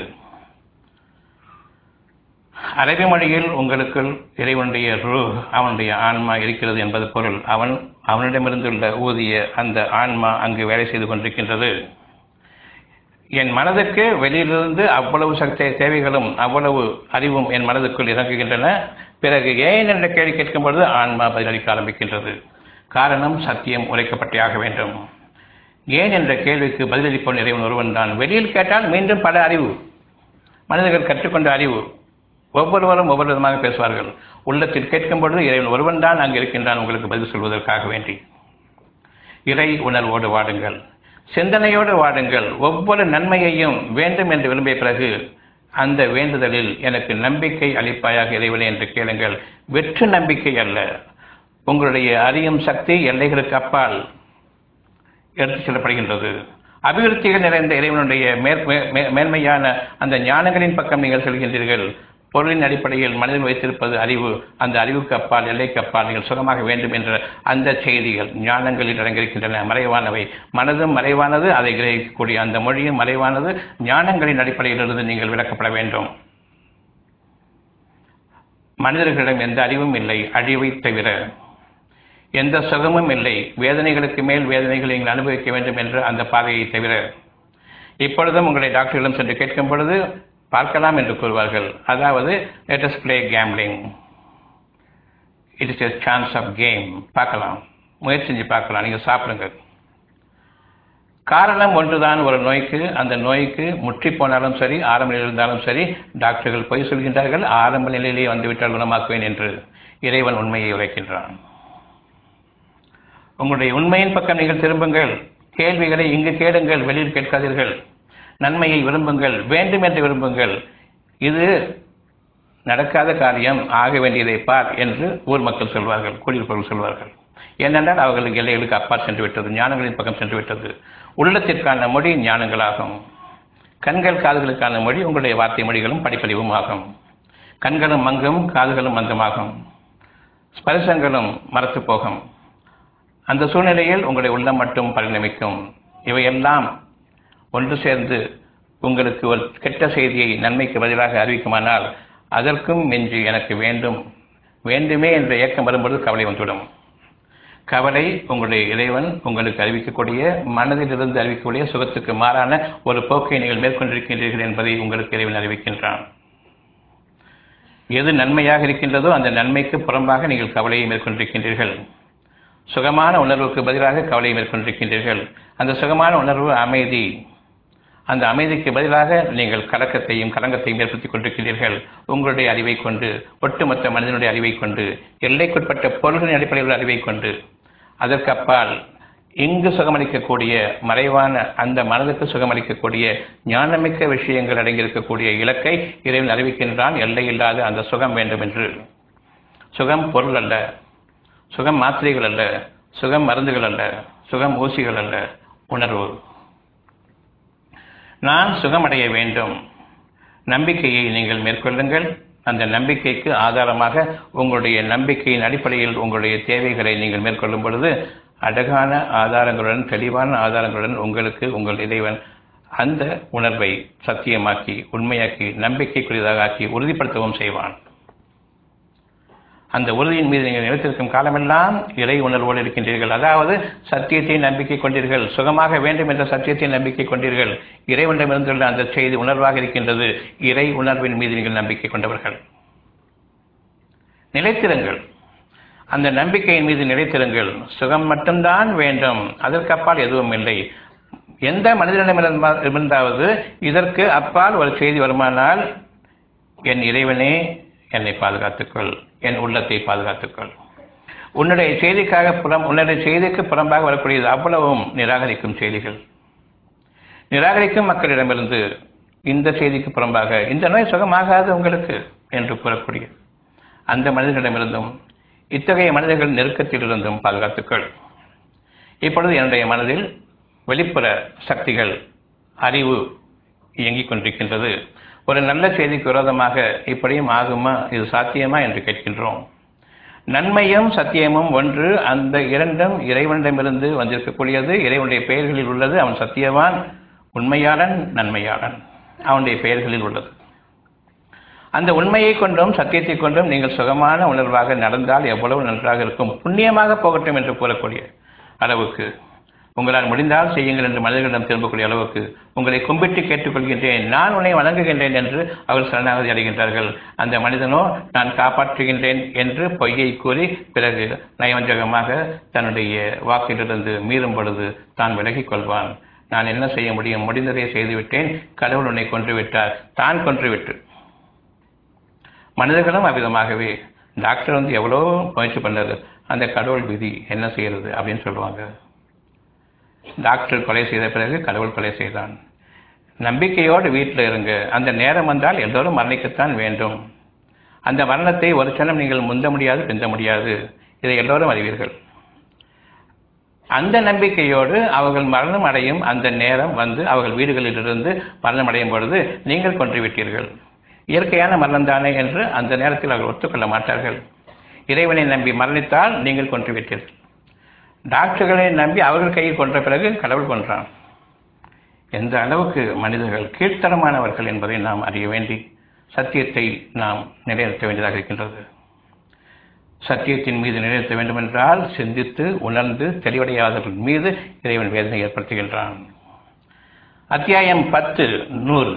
அரபி மொழியில் உங்களுக்குள் இறைவனுடைய ரூ அவனுடைய ஆன்மா இருக்கிறது என்பது பொருள் அவன் அவனிடமிருந்துள்ள ஊதிய அந்த ஆன்மா அங்கு வேலை செய்து கொண்டிருக்கின்றது என் மனதுக்கு வெளியிலிருந்து அவ்வளவு சக்தி தேவைகளும் அவ்வளவு அறிவும் என் மனதுக்குள் இறங்குகின்றன பிறகு ஏன் என்ற கேள்வி கேட்கும் பொழுது ஆன்மா பதிலளிக்க ஆரம்பிக்கின்றது காரணம் சத்தியம் உரைக்கப்பட்டே ஆக வேண்டும் ஏன் என்ற கேள்விக்கு பதிலளிப்பவன் இறைவன் ஒருவன் தான் வெளியில் கேட்டால் மீண்டும் பல அறிவு மனிதர்கள் கற்றுக்கொண்ட அறிவு ஒவ்வொருவரும் ஒவ்வொரு விதமாக பேசுவார்கள் உள்ளத்தில் கேட்கும் பொழுது இறைவன் ஒருவன் தான் அங்கு இருக்கின்றான் உங்களுக்கு பதில் சொல்வதற்காக வேண்டி இறை உணர்வோடு வாடுங்கள் சிந்தனையோடு வாடுங்கள் ஒவ்வொரு நன்மையையும் வேண்டும் என்று விரும்பிய பிறகு அந்த வேண்டுதலில் எனக்கு நம்பிக்கை அளிப்பாயாக இறைவனே என்று கேளுங்கள் வெற்று நம்பிக்கை அல்ல உங்களுடைய அறியும் சக்தி எல்லைகளுக்கு அப்பால் எடுத்துச் செல்லப்படுகின்றது அபிவிருத்திகள் நிறைந்த இறைவனுடைய மேன்மையான அந்த ஞானங்களின் பக்கம் நீங்கள் செல்கின்றீர்கள் பொருளின் அடிப்படையில் மனிதன் வைத்திருப்பது அறிவு அந்த அறிவுக்கு அப்பால் எல்லைக்கு அப்பால் நீங்கள் சுகமாக வேண்டும் என்ற அந்த செய்திகள் ஞானங்களில் அடங்கியிருக்கின்றன மறைவானவை மனதும் மறைவானது அதை கிரகிக்கக்கூடிய அந்த மொழியும் மறைவானது ஞானங்களின் அடிப்படையிலிருந்து நீங்கள் விளக்கப்பட வேண்டும் மனிதர்களிடம் எந்த அறிவும் இல்லை அழிவை தவிர எந்த சுகமும் இல்லை வேதனைகளுக்கு மேல் வேதனைகளை நீங்கள் அனுபவிக்க வேண்டும் என்ற அந்த பாதையை தவிர இப்பொழுதும் உங்களை டாக்டரிடம் சென்று கேட்கும் பொழுது பார்க்கலாம் என்று கூறுவார்கள் அதாவது let's play gambling it is a chance of game பார்க்கலாம் முயற்சி செஞ்சு பார்க்கலாம் நீங்கள் சாப்பிடுங்க காரணம் ஒன்றுதான் ஒரு நோய்க்கு அந்த நோய்க்கு முற்றி போனாலும் சரி ஆரம்ப நிலையில் இருந்தாலும் சரி டாக்டர்கள் பொய் சொல்கின்றார்கள் ஆரம்ப நிலையிலேயே வந்துவிட்டால் குணமாக்குவேன் என்று இறைவன் உண்மையை உரைக்கின்றான் உங்களுடைய உண்மையின் பக்கம் நீங்கள் திரும்புங்கள் கேள்விகளை இங்கு கேளுங்கள் வெளியில் கேட்காதீர்கள் நன்மையை விரும்புங்கள் வேண்டும் என்று விரும்புங்கள் இது நடக்காத காரியம் ஆக வேண்டியதை பார் என்று ஊர் மக்கள் சொல்வார்கள் குடியிருப்பவர்கள் சொல்வார்கள் ஏனென்றால் அவர்களுக்கு எல்லைகளுக்கு அப்பால் சென்று விட்டது ஞானங்களின் பக்கம் சென்று விட்டது உள்ளத்திற்கான மொழி ஞானங்களாகும் கண்கள் காதுகளுக்கான மொழி உங்களுடைய வார்த்தை மொழிகளும் படிப்பறிவும் ஆகும் கண்களும் மங்கும் காதுகளும் மந்தமாகும் ஸ்பரிசங்களும் மறத்து போகும் அந்த சூழ்நிலையில் உங்களுடைய உள்ளம் மட்டும் பரிணமிக்கும் இவையெல்லாம் ஒன்று சேர்ந்து உங்களுக்கு ஒரு கெட்ட செய்தியை நன்மைக்கு பதிலாக அறிவிக்குமானால் அதற்கும் மிஞ்சி எனக்கு வேண்டும் வேண்டுமே என்ற இயக்கம் வரும்பொழுது கவலை வந்துவிடும் கவலை உங்களுடைய இறைவன் உங்களுக்கு அறிவிக்கக்கூடிய மனதிலிருந்து அறிவிக்கக்கூடிய சுகத்துக்கு மாறான ஒரு போக்கை நீங்கள் மேற்கொண்டிருக்கின்றீர்கள் என்பதை உங்களுக்கு இறைவன் அறிவிக்கின்றான் எது நன்மையாக இருக்கின்றதோ அந்த நன்மைக்கு புறம்பாக நீங்கள் கவலையை மேற்கொண்டிருக்கின்றீர்கள் சுகமான உணர்வுக்கு பதிலாக கவலையை மேற்கொண்டிருக்கின்றீர்கள் அந்த சுகமான உணர்வு அமைதி அந்த அமைதிக்கு பதிலாக நீங்கள் கலக்கத்தையும் கலங்கத்தையும் ஏற்படுத்திக் கொண்டிருக்கிறீர்கள் உங்களுடைய அறிவை கொண்டு ஒட்டுமொத்த மனிதனுடைய அறிவை கொண்டு எல்லைக்குட்பட்ட பொருள்களின் அடிப்படையில் அறிவை கொண்டு அதற்கு அப்பால் இங்கு சுகமளிக்கக்கூடிய மறைவான அந்த மனதுக்கு சுகமளிக்கக்கூடிய ஞானமிக்க விஷயங்கள் அடங்கியிருக்கக்கூடிய இலக்கை இறைவன் அறிவிக்கின்றான் எல்லை இல்லாத அந்த சுகம் வேண்டும் என்று சுகம் பொருள் அல்ல சுகம் மாத்திரைகள் அல்ல சுகம் மருந்துகள் அல்ல சுகம் ஊசிகள் அல்ல உணர்வு நான் சுகமடைய வேண்டும் நம்பிக்கையை நீங்கள் மேற்கொள்ளுங்கள் அந்த நம்பிக்கைக்கு ஆதாரமாக உங்களுடைய நம்பிக்கையின் அடிப்படையில் உங்களுடைய தேவைகளை நீங்கள் மேற்கொள்ளும் பொழுது அழகான ஆதாரங்களுடன் தெளிவான ஆதாரங்களுடன் உங்களுக்கு உங்கள் இறைவன் அந்த உணர்வை சத்தியமாக்கி உண்மையாக்கி நம்பிக்கைக்குரியதாக ஆக்கி உறுதிப்படுத்தவும் செய்வான் அந்த உறுதியின் மீது நீங்கள் நிலைத்திருக்கும் காலமெல்லாம் இறை உணர்வோடு இருக்கின்றீர்கள் அதாவது சத்தியத்தை நம்பிக்கை கொண்டீர்கள் சுகமாக வேண்டும் என்ற சத்தியத்தை நம்பிக்கை கொண்டீர்கள் இறைவனிடமிருந்துள்ள அந்த செய்தி உணர்வாக இருக்கின்றது இறை உணர்வின் மீது நீங்கள் நம்பிக்கை கொண்டவர்கள் நிலைத்திருங்கள் அந்த நம்பிக்கையின் மீது நிலைத்திருங்கள் சுகம் மட்டும்தான் வேண்டும் அதற்கு அப்பால் எதுவும் இல்லை எந்த மனிதனிடமிருந்தாவது இதற்கு அப்பால் ஒரு செய்தி வருமானால் என் இறைவனே என்னை பாதுகாத்துக்கொள் என் உள்ளத்தை பாதுகாத்துக்கொள் உன்னுடைய செய்திக்காக புறம் உன்னுடைய செய்திக்கு புறம்பாக வரக்கூடியது அவ்வளவும் நிராகரிக்கும் செய்திகள் நிராகரிக்கும் மக்களிடமிருந்து இந்த செய்திக்கு புறம்பாக இந்த நோய் சுகமாகாது உங்களுக்கு என்று கூறக்கூடிய அந்த மனிதர்களிடமிருந்தும் இத்தகைய மனிதர்கள் நெருக்கத்திலிருந்தும் பாதுகாத்துக்கள் இப்பொழுது என்னுடைய மனதில் வெளிப்புற சக்திகள் அறிவு இயங்கிக் கொண்டிருக்கின்றது ஒரு நல்ல செய்திக்கு விரோதமாக இப்படியும் ஆகுமா இது சாத்தியமா என்று கேட்கின்றோம் நன்மையும் சத்தியமும் ஒன்று அந்த இரண்டும் இறைவனிடமிருந்து வந்திருக்கக்கூடியது இறைவனுடைய பெயர்களில் உள்ளது அவன் சத்தியவான் உண்மையாளன் நன்மையாளன் அவனுடைய பெயர்களில் உள்ளது அந்த உண்மையை கொண்டும் சத்தியத்தை கொண்டும் நீங்கள் சுகமான உணர்வாக நடந்தால் எவ்வளவு நன்றாக இருக்கும் புண்ணியமாக போகட்டும் என்று கூறக்கூடிய அளவுக்கு உங்களால் முடிந்தால் செய்யுங்கள் என்று மனிதர்களிடம் திரும்பக்கூடிய அளவுக்கு உங்களை கும்பிட்டு கேட்டுக்கொள்கின்றேன் நான் உன்னை வணங்குகின்றேன் என்று அவர் சரணாகதி அடைகின்றார்கள் அந்த மனிதனோ நான் காப்பாற்றுகின்றேன் என்று பொய்யை கூறி பிறகு நயவஞ்சகமாக தன்னுடைய வாக்கிலிருந்து மீறும் பொழுது தான் விலகிக் கொள்வான் நான் என்ன செய்ய முடியும் முடிந்ததை செய்துவிட்டேன் கடவுள் உன்னை கொன்று விட்டார் தான் கொன்று விட்டு மனிதர்களும் அவ்விதமாகவே டாக்டர் வந்து எவ்வளோ முயற்சி பண்ணாரு அந்த கடவுள் விதி என்ன செய்யறது அப்படின்னு சொல்லுவாங்க டாக்டர் கொலை செய்த பிறகு கடவுள் கொலை செய்தான் நம்பிக்கையோடு வீட்டில் இருங்க அந்த நேரம் வந்தால் எல்லோரும் மரணிக்கத்தான் வேண்டும் அந்த மரணத்தை ஒரு சனம் நீங்கள் முந்த முடியாது பிந்த முடியாது இதை எல்லோரும் அறிவீர்கள் அந்த நம்பிக்கையோடு அவர்கள் மரணம் அடையும் அந்த நேரம் வந்து அவர்கள் வீடுகளிலிருந்து மரணம் அடையும் பொழுது நீங்கள் கொன்றுவிட்டீர்கள் இயற்கையான மரணம் தானே என்று அந்த நேரத்தில் அவர்கள் ஒத்துக்கொள்ள மாட்டார்கள் இறைவனை நம்பி மரணித்தால் நீங்கள் கொன்றுவிட்டீர்கள் டாக்டர்களை நம்பி அவர்கள் கையில் கொன்ற பிறகு கடவுள் கொன்றான் எந்த அளவுக்கு மனிதர்கள் கீழ்த்தரமானவர்கள் என்பதை நாம் அறிய வேண்டி சத்தியத்தை நாம் நிலைநிறுத்த வேண்டியதாக இருக்கின்றது சத்தியத்தின் மீது நிலைநிறுத்த வேண்டுமென்றால் சிந்தித்து உணர்ந்து தெளிவடையாதவர்கள் மீது இறைவன் வேதனை ஏற்படுத்துகின்றான் அத்தியாயம் பத்து நூறு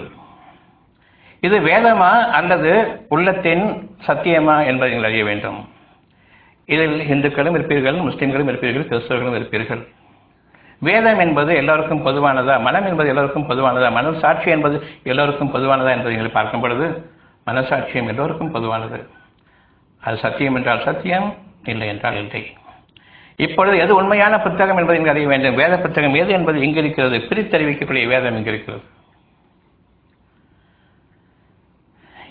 இது வேதமா அல்லது உள்ளத்தின் சத்தியமா என்பதை நீங்கள் அறிய வேண்டும் இதில் இந்துக்களும் இருப்பீர்கள் முஸ்லிம்களும் இருப்பீர்கள் கிறிஸ்தவர்களும் இருப்பீர்கள் வேதம் என்பது எல்லோருக்கும் பொதுவானதா மனம் என்பது எல்லோருக்கும் பொதுவானதா மனசாட்சி என்பது எல்லோருக்கும் பொதுவானதா என்பதை நீங்கள் பார்க்கும் பொழுது மனசாட்சியம் எல்லோருக்கும் பொதுவானது அது சத்தியம் என்றால் சத்தியம் இல்லை என்றால் இல்லை இப்பொழுது எது உண்மையான புத்தகம் என்பதை நீங்கள் அறிய வேண்டும் வேத புத்தகம் எது என்பது எங்கு இருக்கிறது பிரித்தறிவிக்கக்கூடிய வேதம் எங்கு இருக்கிறது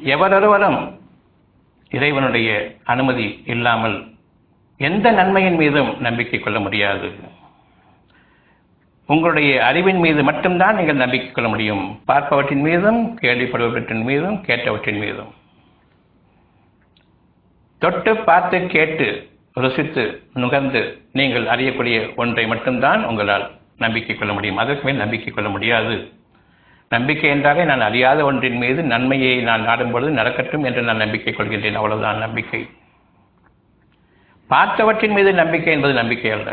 எவரொருவரும் இறைவனுடைய அனுமதி இல்லாமல் எந்த நன்மையின் மீதும் நம்பிக்கை கொள்ள முடியாது உங்களுடைய அறிவின் மீது மட்டும்தான் நீங்கள் நம்பிக்கை கொள்ள முடியும் பார்ப்பவற்றின் மீதும் கேள்விப்படுபவற்றின் மீதும் கேட்டவற்றின் மீதும் தொட்டு பார்த்து கேட்டு ருசித்து நுகர்ந்து நீங்கள் அறியக்கூடிய ஒன்றை மட்டும்தான் உங்களால் நம்பிக்கை கொள்ள முடியும் அதற்கு மேல் நம்பிக்கை கொள்ள முடியாது நம்பிக்கை என்றாலே நான் அறியாத ஒன்றின் மீது நன்மையை நான் நாடும் பொழுது நடக்கட்டும் என்று நான் நம்பிக்கை கொள்கின்றேன் அவ்வளவுதான் நம்பிக்கை பார்த்தவற்றின் மீது நம்பிக்கை என்பது நம்பிக்கை அல்ல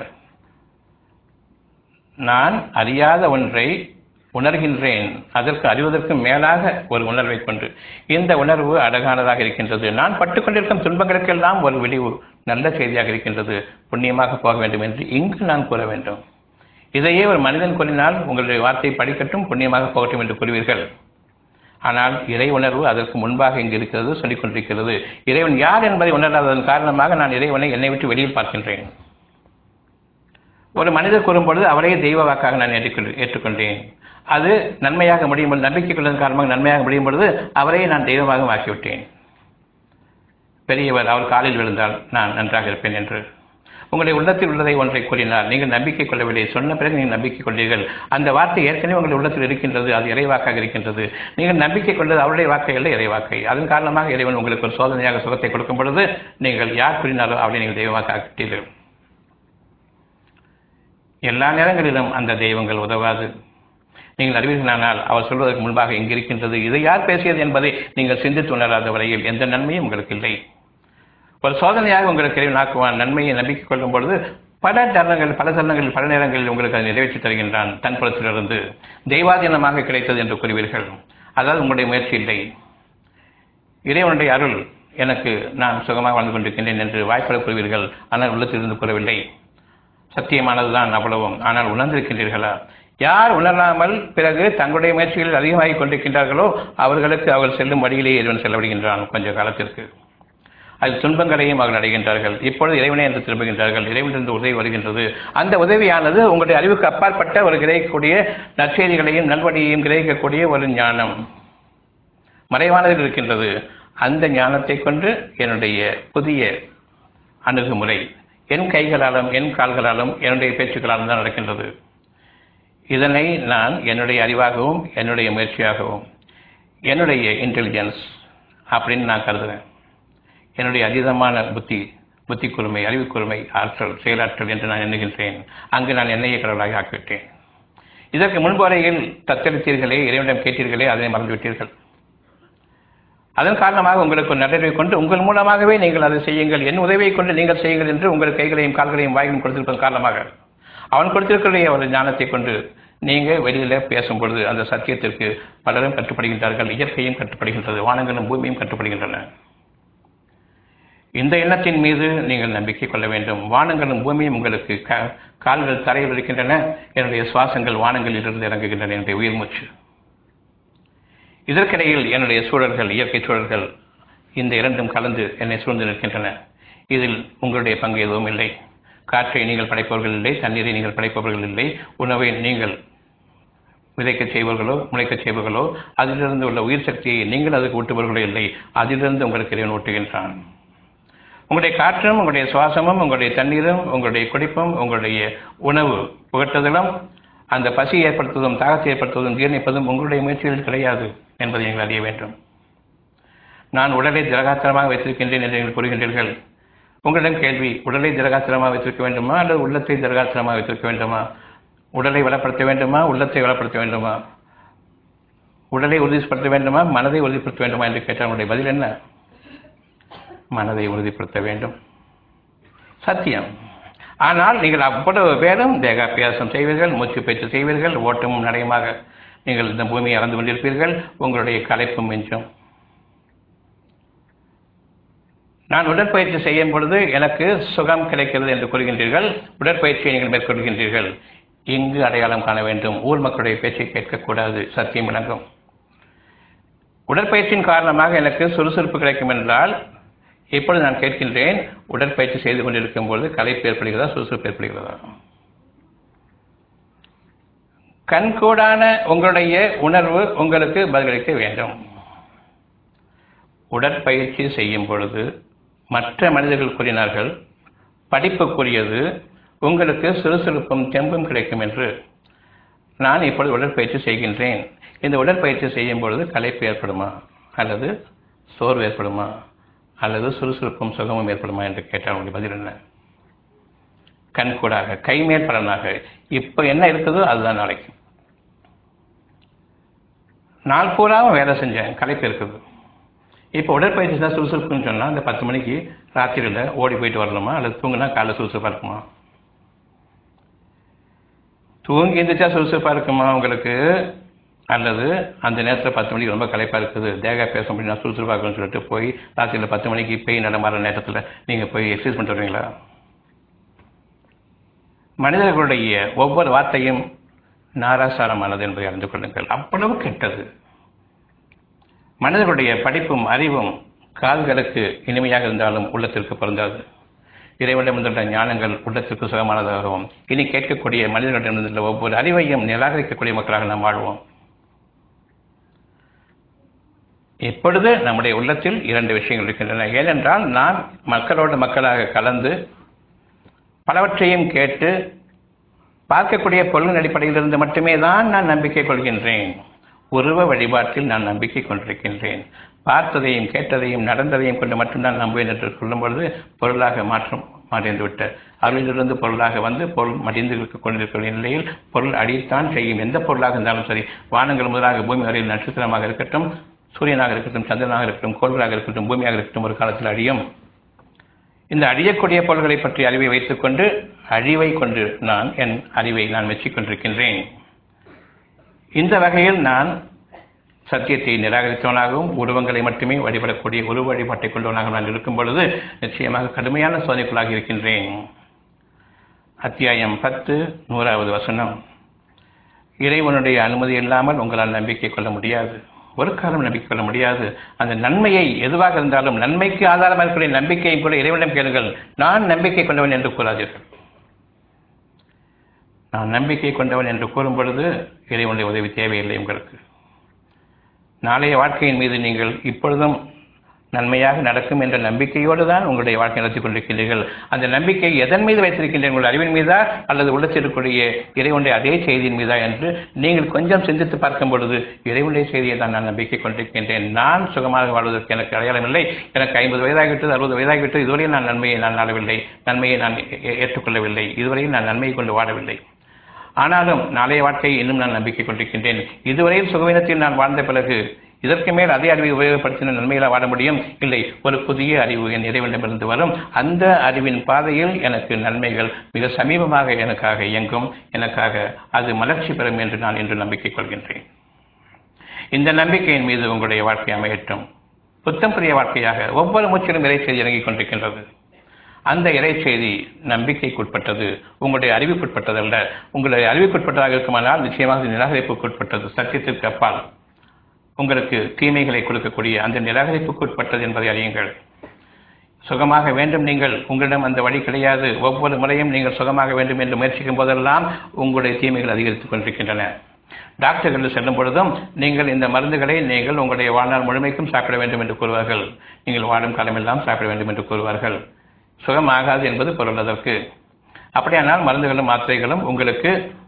நான் அறியாத ஒன்றை உணர்கின்றேன் அதற்கு அறிவதற்கு மேலாக ஒரு உணர்வை கொண்டு இந்த உணர்வு அழகானதாக இருக்கின்றது நான் பட்டுக்கொண்டிருக்கும் துன்பங்களுக்கெல்லாம் ஒரு விடிவு நல்ல செய்தியாக இருக்கின்றது புண்ணியமாக போக வேண்டும் என்று இங்கு நான் கூற வேண்டும் இதையே ஒரு மனிதன் கூறினால் உங்களுடைய வார்த்தையை படிக்கட்டும் புண்ணியமாக போகட்டும் என்று கூறுவீர்கள் ஆனால் இறை உணர்வு அதற்கு முன்பாக இங்கு இருக்கிறது சொல்லிக் கொண்டிருக்கிறது இறைவன் யார் என்பதை உணராததன் காரணமாக நான் இறைவனை என்னை விட்டு வெளியில் பார்க்கின்றேன் ஒரு மனிதர் கூறும்பொழுது அவரையே தெய்வ வாக்காக நான் ஏற்றுக்கொண்டு ஏற்றுக்கொண்டேன் அது நன்மையாக முடியும் பொழுது நம்பிக்கை கொள்வதன் காரணமாக நன்மையாக முடியும் பொழுது அவரையே நான் தெய்வமாக ஆக்கிவிட்டேன் பெரியவர் அவர் காலில் விழுந்தால் நான் நன்றாக இருப்பேன் என்று உங்களுடைய உள்ளத்தில் உள்ளதை ஒன்றை கூறினார் நீங்கள் நம்பிக்கை கொள்ளவில்லை சொன்ன பிறகு நீங்கள் நம்பிக்கை கொண்டீர்கள் அந்த வார்த்தை ஏற்கனவே உங்களுடைய உள்ளத்தில் இருக்கின்றது அது இறைவாக்காக இருக்கின்றது நீங்கள் நம்பிக்கை கொண்டது அவருடைய வாக்கை அல்ல இறைவாக்கை அதன் காரணமாக இறைவன் உங்களுக்கு ஒரு சோதனையாக சுகத்தை கொடுக்கும் பொழுது நீங்கள் யார் கூறினாரோ அவரை நீங்கள் தெய்வமாக ஆக்கிட்டீர்கள் எல்லா நேரங்களிலும் அந்த தெய்வங்கள் உதவாது நீங்கள் அறிவீர்களானால் அவர் சொல்வதற்கு முன்பாக எங்கு இருக்கின்றது இதை யார் பேசியது என்பதை நீங்கள் சிந்தித்து உணராத வரையில் எந்த நன்மையும் உங்களுக்கு இல்லை ஒரு சோதனையாக உங்களுக்கு இறைவன் ஆக்குவான் நன்மையை நம்பிக்கை கொள்ளும் பொழுது பல தருணங்கள் பல தருணங்களில் பல நேரங்களில் உங்களுக்கு அதை நிறைவேற்றி தருகின்றான் தன் புறத்திலிருந்து தெய்வாதீனமாக கிடைத்தது என்று கூறுவீர்கள் அதாவது உங்களுடைய முயற்சி இல்லை இறைவனுடைய அருள் எனக்கு நான் சுகமாக வாழ்ந்து கொண்டிருக்கின்றேன் என்று வாய்ப்பட கூறுவீர்கள் ஆனால் உள்ளத்திலிருந்து கூறவில்லை சத்தியமானதுதான் அவ்வளவும் ஆனால் உணர்ந்திருக்கின்றீர்களா யார் உணராமல் பிறகு தங்களுடைய முயற்சிகளில் அதிகமாகிக் கொண்டிருக்கின்றார்களோ அவர்களுக்கு அவர் செல்லும் வழியிலே இறைவன் செல்லவிடுகின்றான் கொஞ்ச காலத்திற்கு அது துன்பங்களையும் அவர்கள் அடைகின்றார்கள் இப்பொழுது இறைவனே என்று திரும்புகின்றார்கள் இறைவனிலிருந்து உதவி வருகின்றது அந்த உதவியானது உங்களுடைய அறிவுக்கு அப்பாற்பட்ட ஒரு கிரகிக்கக்கூடிய நற்செய்திகளையும் நல்வழியையும் கிரகிக்கக்கூடிய ஒரு ஞானம் மறைவானதில் இருக்கின்றது அந்த ஞானத்தை கொண்டு என்னுடைய புதிய அணுகுமுறை என் கைகளாலும் என் கால்களாலும் என்னுடைய பேச்சுக்களாலும் தான் நடக்கின்றது இதனை நான் என்னுடைய அறிவாகவும் என்னுடைய முயற்சியாகவும் என்னுடைய இன்டெலிஜென்ஸ் அப்படின்னு நான் கருதுகிறேன் என்னுடைய அதீதமான புத்தி புத்தி கூர்மை அறிவு கூர்மை ஆற்றல் செயலாற்றல் என்று நான் எண்ணுகின்றேன் அங்கு நான் என்னையே கடவுளாக ஆக்கிவிட்டேன் இதற்கு முன்பு வரையில் தத்தளித்தீர்களே இறைவனிடம் கேட்டீர்களே அதனை மறந்துவிட்டீர்கள் அதன் காரணமாக உங்களுக்கு ஒரு நடவடிக்கை கொண்டு உங்கள் மூலமாகவே நீங்கள் அதை செய்யுங்கள் என் உதவியை கொண்டு நீங்கள் செய்யுங்கள் என்று உங்கள் கைகளையும் கால்களையும் வாயிலும் கொடுத்திருப்பதன் காரணமாக அவன் கொடுத்திருக்கிற ஒரு ஞானத்தை கொண்டு நீங்க வெளியில பேசும் பொழுது அந்த சத்தியத்திற்கு பலரும் கட்டுப்படுகின்றார்கள் இயற்கையும் கட்டுப்படுகின்றது வானங்களும் பூமியும் கட்டுப்படுகின்றன இந்த எண்ணத்தின் மீது நீங்கள் நம்பிக்கை கொள்ள வேண்டும் வானங்களும் பூமியும் உங்களுக்கு கால்கள் தரையில் இருக்கின்றன என்னுடைய சுவாசங்கள் வானங்களில் இருந்து இறங்குகின்றன என்னுடைய உயிர் மூச்சு இதற்கிடையில் என்னுடைய சூழல்கள் இயற்கை சூழல்கள் இந்த இரண்டும் கலந்து என்னை சூழ்ந்து நிற்கின்றன இதில் உங்களுடைய பங்கு எதுவும் இல்லை காற்றை நீங்கள் படைப்பவர்கள் இல்லை தண்ணீரை நீங்கள் படைப்பவர்கள் இல்லை உணவை நீங்கள் விதைக்கச் செய்வர்களோ முளைக்கச் செய்வர்களோ அதிலிருந்து உள்ள உயிர் சக்தியை நீங்கள் அதுக்கு ஊட்டுபவர்களோ இல்லை அதிலிருந்து உங்களுக்கு இறைவன் ஊட்டுகின்றான் உங்களுடைய காற்றும் உங்களுடைய சுவாசமும் உங்களுடைய தண்ணீரும் உங்களுடைய குடிப்பும் உங்களுடைய உணவு புகட்டுதலும் அந்த பசி ஏற்படுத்துவதும் தாகத்தை ஏற்படுத்துவதும் ஜீர்ணிப்பதும் உங்களுடைய முயற்சிகளில் கிடையாது என்பதை நீங்கள் அறிய வேண்டும் நான் உடலை திரகாத்திரமாக வைத்திருக்கின்றேன் என்று நீங்கள் கூறுகின்றீர்கள் உங்களிடம் கேள்வி உடலை திரகாத்திரமாக வைத்திருக்க வேண்டுமா அல்லது உள்ளத்தை திரகாத்திரமாக வைத்திருக்க வேண்டுமா உடலை வளப்படுத்த வேண்டுமா உள்ளத்தை வளப்படுத்த வேண்டுமா உடலை உறுதிப்படுத்த வேண்டுமா மனதை உறுதிப்படுத்த வேண்டுமா என்று கேட்டால் உங்களுடைய பதில் என்ன மனதை உறுதிப்படுத்த வேண்டும் சத்தியம் ஆனால் நீங்கள் அவ்வளவு பேரும் தேகாபியாசம் செய்வீர்கள் மூச்சு பயிற்சி செய்வீர்கள் ஓட்டமும் நடையமாக நீங்கள் இந்த பூமியை அறந்து கொண்டிருப்பீர்கள் உங்களுடைய கலைப்பும் மிஞ்சும் நான் உடற்பயிற்சி செய்யும் பொழுது எனக்கு சுகம் கிடைக்கிறது என்று கூறுகின்றீர்கள் உடற்பயிற்சியை நீங்கள் மேற்கொள்கின்றீர்கள் இங்கு அடையாளம் காண வேண்டும் ஊர் மக்களுடைய பேச்சை கேட்கக்கூடாது சத்தியம் விளங்கும் உடற்பயிற்சியின் காரணமாக எனக்கு சுறுசுறுப்பு கிடைக்கும் என்றால் இப்பொழுது நான் கேட்கின்றேன் உடற்பயிற்சி செய்து கொண்டிருக்கும் பொழுது கலைப்பு ஏற்படுகிறதா சுறுசுறுப்பு ஏற்படுகிறதா கண்கூடான உங்களுடைய உணர்வு உங்களுக்கு பதிலளிக்க வேண்டும் உடற்பயிற்சி செய்யும் பொழுது மற்ற மனிதர்கள் கூறினார்கள் படிப்புக்குரியது உங்களுக்கு சுறுசுறுப்பும் தெம்பும் கிடைக்கும் என்று நான் இப்பொழுது உடற்பயிற்சி செய்கின்றேன் இந்த உடற்பயிற்சி செய்யும் பொழுது களைப்பு ஏற்படுமா அல்லது சோர்வு ஏற்படுமா அல்லது சுறுசுறுப்பும் சுகமும் ஏற்படுமா என்று கேட்டால் உங்களுடைய பதில் என்ன கண்கூடாக கைமேல் பலனாக இப்போ என்ன இருக்குதோ அதுதான் நாளைக்கு நாள் பூராவும் வேலை செஞ்சேன் களைப்பு இருக்குது இப்போ உடற்பயிற்சி தான் சுறுசுறுப்புன்னு சொன்னால் அந்த பத்து மணிக்கு ராத்திரியில் ஓடி போயிட்டு வரணுமா அல்லது தூங்கினா காலைல சுறுசுறுப்பாக இருக்குமா தூங்கி எழுந்திரிச்சா சுறுசுறுப்பாக இருக்குமா உங்களுக்கு அல்லது அந்த நேரத்தில் பத்து மணிக்கு ரொம்ப களைப்பாக இருக்குது தேகா பேச முடியும் நான் சுறுசுறுப்பாக இருக்குன்னு சொல்லிட்டு போய் ராத்திரியில் பத்து மணிக்கு பேய் நடமாற நேரத்தில் நீங்கள் போய் எக்ஸசைஸ் பண்ணிட்டு வருவீங்களா மனிதர்களுடைய ஒவ்வொரு வார்த்தையும் நாராசாரமானது என்பதை அறிந்து கொள்ளுங்கள் அவ்வளவு கெட்டது மனிதர்களுடைய படிப்பும் அறிவும் கால்களுக்கு இனிமையாக இருந்தாலும் உள்ளத்திற்கு பொருந்தாது இறைவனிடம் வந்துள்ள ஞானங்கள் உள்ளத்திற்கு சுகமானதாகவும் இனி கேட்கக்கூடிய மனிதர்களிடம் இருந்துள்ள ஒவ்வொரு அறிவையும் நிராகரிக்கக்கூடிய மக்களாக நாம் வாழ்வோம் இப்பொழுது நம்முடைய உள்ளத்தில் இரண்டு விஷயங்கள் இருக்கின்றன ஏனென்றால் நான் மக்களோடு மக்களாக கலந்து பலவற்றையும் கேட்டு பார்க்கக்கூடிய பொருளின் அடிப்படையில் இருந்து மட்டுமே தான் நான் நம்பிக்கை கொள்கின்றேன் உருவ வழிபாட்டில் நான் நம்பிக்கை கொண்டிருக்கின்றேன் பார்த்ததையும் கேட்டதையும் நடந்ததையும் கொண்டு மட்டும்தான் நம்புவேன் என்று சொல்லும் பொழுது பொருளாக மாற்றம் மறைந்து விட்ட அருளிலிருந்து பொருளாக வந்து பொருள் மடிந்து கொண்டிருக்கிற நிலையில் பொருள் அடித்தான் செய்யும் எந்த பொருளாக இருந்தாலும் சரி வானங்கள் முதலாக பூமி வரையில் நட்சத்திரமாக இருக்கட்டும் சூரியனாக இருக்கட்டும் சந்திரனாக இருக்கட்டும் கோள்களாக இருக்கட்டும் பூமியாக இருக்கட்டும் ஒரு காலத்தில் அழியும் இந்த அழியக்கூடிய பொருள்களை பற்றி அறிவை வைத்துக்கொண்டு அழிவை கொண்டு நான் என் அறிவை நான் மெச்சிக்கொண்டிருக்கின்றேன் இந்த வகையில் நான் சத்தியத்தை நிராகரித்தவனாகவும் உருவங்களை மட்டுமே வழிபடக்கூடிய உருவ வழிபாட்டை கொண்டவனாக நான் இருக்கும் பொழுது நிச்சயமாக கடுமையான சோதனைக்குள்ளாக இருக்கின்றேன் அத்தியாயம் பத்து நூறாவது வசனம் இறைவனுடைய அனுமதி இல்லாமல் உங்களால் நம்பிக்கை கொள்ள முடியாது ஒரு காலம் நம்பிக்கை கொள்ள முடியாது அந்த நன்மையை எதுவாக இருந்தாலும் நன்மைக்கு ஆதாரமாக இருக்கக்கூடிய நம்பிக்கையை கூட இறைவனிடம் கேளுங்கள் நான் நம்பிக்கை கொண்டவன் என்று கூறாதீர்கள் நான் நம்பிக்கை கொண்டவன் என்று கூறும் பொழுது இறைவனுடைய உதவி தேவையில்லை உங்களுக்கு நாளைய வாழ்க்கையின் மீது நீங்கள் இப்பொழுதும் நன்மையாக நடக்கும் என்ற நம்பிக்கையோடு தான் உங்களுடைய வாழ்க்கை நடத்திக் கொண்டிருக்கின்றீர்கள் அந்த நம்பிக்கை எதன் மீது வைத்திருக்கின்றீர்கள் உங்கள் அறிவின் மீதா அல்லது உள்ளத்திற்குரிய இறைவனுடைய அதே செய்தியின் மீதா என்று நீங்கள் கொஞ்சம் சிந்தித்து பார்க்கும் பொழுது இறைவனுடைய செய்தியை தான் நான் நம்பிக்கை கொண்டிருக்கின்றேன் நான் சுகமாக வாழ்வதற்கு எனக்கு அடையாளம் இல்லை எனக்கு ஐம்பது வயதாகிவிட்டது அறுபது வயதாகிவிட்டது இதுவரையில் நான் நன்மையை நான் நாடவில்லை நன்மையை நான் ஏற்றுக்கொள்ளவில்லை இதுவரையில் நான் நன்மையை கொண்டு வாழவில்லை ஆனாலும் நாளைய வாழ்க்கையை இன்னும் நான் நம்பிக்கை கொண்டிருக்கின்றேன் இதுவரையில் சுகவீனத்தில் நான் வாழ்ந்த பிறகு இதற்கு மேல் அதே அறிவை உபயோகப்படுத்தின நன்மையில வாழ முடியும் இல்லை ஒரு புதிய அறிவு என் இறைவனிடமிருந்து வரும் அந்த அறிவின் பாதையில் எனக்கு நன்மைகள் மிக சமீபமாக எனக்காக இயங்கும் எனக்காக அது மலர்ச்சி பெறும் என்று நான் இன்று நம்பிக்கை கொள்கின்றேன் இந்த நம்பிக்கையின் மீது உங்களுடைய வாழ்க்கை அமையட்டும் புத்தம் புதிய வாழ்க்கையாக ஒவ்வொரு மூச்சிலும் இறை செய்தி இறங்கிக் கொண்டிருக்கின்றது அந்த இறை செய்தி நம்பிக்கைக்குட்பட்டது உங்களுடைய அறிவுக்குட்பட்டதல்ல உங்களுடைய அறிவுக்குட்பட்டதாக இருக்குமானால் நிச்சயமாக நிராகரிப்புக்குட்பட்டது சத்தியத்திற்கு அப்பால் உங்களுக்கு தீமைகளை கொடுக்கக்கூடிய அந்த நிராகரிப்புக்குட்பட்டது என்பதை அறியுங்கள் சுகமாக வேண்டும் நீங்கள் உங்களிடம் அந்த வழி கிடையாது ஒவ்வொரு முறையும் நீங்கள் சுகமாக வேண்டும் என்று முயற்சிக்கும் போதெல்லாம் உங்களுடைய தீமைகள் அதிகரித்துக் கொண்டிருக்கின்றன டாக்டர்கள் செல்லும் பொழுதும் நீங்கள் இந்த மருந்துகளை நீங்கள் உங்களுடைய வாழ்நாள் முழுமைக்கும் சாப்பிட வேண்டும் என்று கூறுவார்கள் நீங்கள் வாழும் காலமெல்லாம் சாப்பிட வேண்டும் என்று கூறுவார்கள் சுகமாகாது என்பது பொருள் அதற்கு அப்படியானால் மருந்துகளும் மாத்திரைகளும் உங்களுக்கு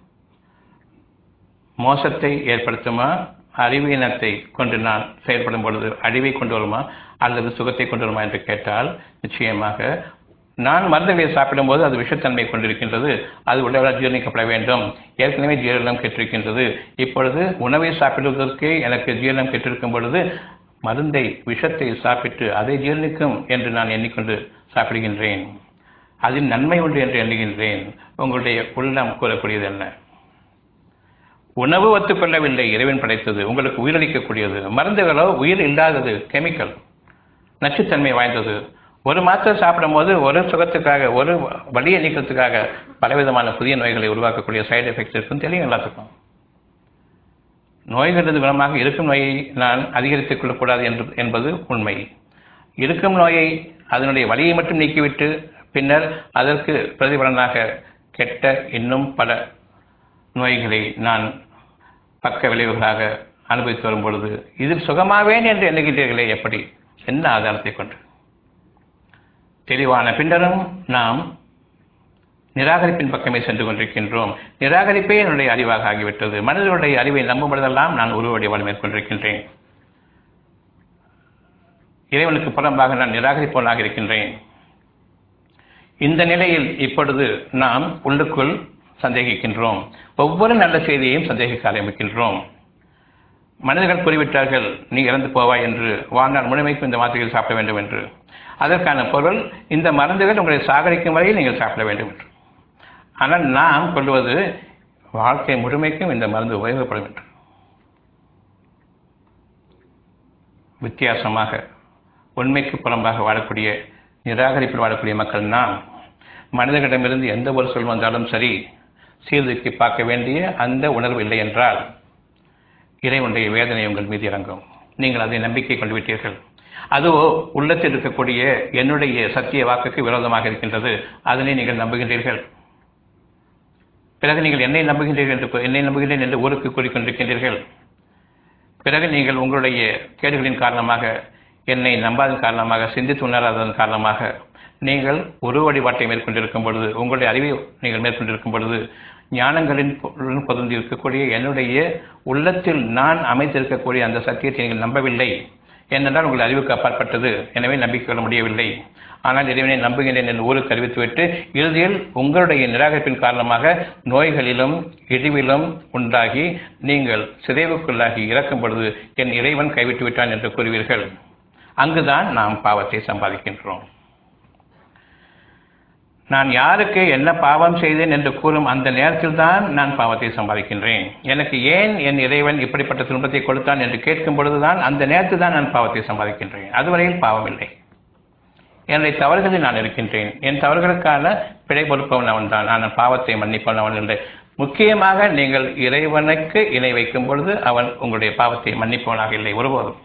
மோசத்தை ஏற்படுத்துமா அறிவீனத்தை கொண்டு நான் செயல்படும் பொழுது அழிவை கொண்டு வருமா அல்லது சுகத்தை கொண்டு வருமா என்று கேட்டால் நிச்சயமாக நான் மருந்துகளை சாப்பிடும்போது அது விஷத்தன்மை கொண்டிருக்கின்றது அது உள்ளவரால் ஜீரணிக்கப்பட வேண்டும் ஏற்கனவே ஜீரணம் கெட்டிருக்கின்றது இப்பொழுது உணவை சாப்பிடுவதற்கே எனக்கு ஜீரணம் கெட்டிருக்கும் பொழுது மருந்தை விஷத்தை சாப்பிட்டு அதை ஜீரணிக்கும் என்று நான் எண்ணிக்கொண்டு சாப்பிடுகின்றேன் அதில் நன்மை உண்டு என்று எண்ணுகின்றேன் உங்களுடைய உள்ளம் கூறக்கூடியது என்ன உணவு ஒத்துக்கொள்ளவில்லை இறைவன் படைத்தது உங்களுக்கு உயிரளிக்கக்கூடியது மருந்துகளோ உயிர் இல்லாதது கெமிக்கல் நச்சுத்தன்மை வாய்ந்தது ஒரு மாத்திரை சாப்பிடும் போது ஒரு சுகத்துக்காக ஒரு வலியை நீக்கிறதுக்காக பலவிதமான புதிய நோய்களை உருவாக்கக்கூடிய சைடு எஃபெக்ட்ஸ் இருக்கும் தெரியும் எல்லாத்துக்கும் நோய்களது குணமாக இருக்கும் நோயை நான் அதிகரித்துக் கொள்ளக்கூடாது என்று என்பது உண்மை இருக்கும் நோயை அதனுடைய வலியை மட்டும் நீக்கிவிட்டு பின்னர் அதற்கு பிரதிபலனாக கெட்ட இன்னும் பல நோய்களை நான் பக்க விளைவுகளாக அனுபவித்து வரும் பொழுது இதில் சுகமாவேன் என்று எண்ணுகின்றீர்களே எப்படி என்ன ஆதாரத்தை கொண்டு தெளிவான பின்னரும் நாம் நிராகரிப்பின் பக்கமே சென்று கொண்டிருக்கின்றோம் நிராகரிப்பே என்னுடைய அறிவாக ஆகிவிட்டது மனிதனுடைய அறிவை நம்பும் பொழுதெல்லாம் நான் உருவ வடிவால் மேற்கொண்டிருக்கின்றேன் இறைவனுக்கு புறம்பாக நான் நிராகரிப்பவனாக இருக்கின்றேன் இந்த நிலையில் இப்பொழுது நாம் உள்ளுக்குள் சந்தேகிக்கின்றோம் ஒவ்வொரு நல்ல செய்தியையும் சந்தேகிக்க ஆரம்பிக்கின்றோம் மனிதர்கள் கூறிவிட்டார்கள் நீ இறந்து போவாய் என்று வாழ்நாள் முழுமைக்கும் இந்த மாத்திரைகள் சாப்பிட வேண்டும் என்று அதற்கான பொருள் இந்த மருந்துகள் உங்களை சாகரிக்கும் வரையில் நீங்கள் சாப்பிட வேண்டும் என்று ஆனால் நாம் கொள்வது வாழ்க்கை முழுமைக்கும் இந்த மருந்து உபயோகப்படும் என்று வித்தியாசமாக உண்மைக்கு புறம்பாக வாழக்கூடிய நிராகரிப்பில் வாழக்கூடிய மக்கள் நாம் மனிதர்களிடமிருந்து எந்த ஒரு சொல் வந்தாலும் சரி சீர்தூக்கி பார்க்க வேண்டிய அந்த உணர்வு இல்லை என்றால் இறைவனுடைய வேதனை உங்கள் மீது இறங்கும் நீங்கள் அதை நம்பிக்கை கொண்டு விட்டீர்கள் அதுவோ உள்ளத்தில் இருக்கக்கூடிய என்னுடைய சத்திய வாக்குக்கு விரோதமாக இருக்கின்றது அதனை நீங்கள் நம்புகின்றீர்கள் பிறகு நீங்கள் என்னை நம்புகின்றீர்கள் என்று என்னை நம்புகின்றேன் என்று ஊருக்கு கூறிக்கொண்டிருக்கின்றீர்கள் பிறகு நீங்கள் உங்களுடைய கேடுகளின் காரணமாக என்னை நம்பாதன் காரணமாக சிந்தித்து உணராததன் காரணமாக நீங்கள் ஒரு வழிபாட்டை மேற்கொண்டிருக்கும் பொழுது உங்களுடைய அறிவை நீங்கள் மேற்கொண்டிருக்கும் பொழுது ஞானங்களின் பொருந்தி இருக்கக்கூடிய என்னுடைய உள்ளத்தில் நான் அமைத்திருக்கக்கூடிய அந்த சத்தியத்தை நீங்கள் நம்பவில்லை ஏனென்றால் உங்கள் அறிவுக்கு அப்பாற்பட்டது எனவே நம்பிக்கை கொள்ள முடியவில்லை ஆனால் இறைவனை நம்புகின்றேன் என்று ஊருக்கு அறிவித்துவிட்டு இறுதியில் உங்களுடைய நிராகரிப்பின் காரணமாக நோய்களிலும் இழிவிலும் உண்டாகி நீங்கள் சிதைவுக்குள்ளாகி இறக்கும் பொழுது என் இறைவன் கைவிட்டு விட்டான் என்று கூறுவீர்கள் அங்குதான் நாம் பாவத்தை சம்பாதிக்கின்றோம் நான் யாருக்கு என்ன பாவம் செய்தேன் என்று கூறும் அந்த நேரத்தில் தான் நான் பாவத்தை சம்பாதிக்கின்றேன் எனக்கு ஏன் என் இறைவன் இப்படிப்பட்ட துன்பத்தை கொடுத்தான் என்று கேட்கும் பொழுதுதான் அந்த நேரத்தில் தான் நான் பாவத்தை சம்பாதிக்கின்றேன் அதுவரையில் பாவம் இல்லை என்னுடைய தவறுகளில் நான் இருக்கின்றேன் என் தவறுகளுக்கான பிழை பொறுப்பவன் அவன் தான் நான் பாவத்தை மன்னிப்பவன் அவன் இல்லை முக்கியமாக நீங்கள் இறைவனுக்கு இணை வைக்கும் பொழுது அவன் உங்களுடைய பாவத்தை மன்னிப்பவனாக இல்லை ஒருபோதும்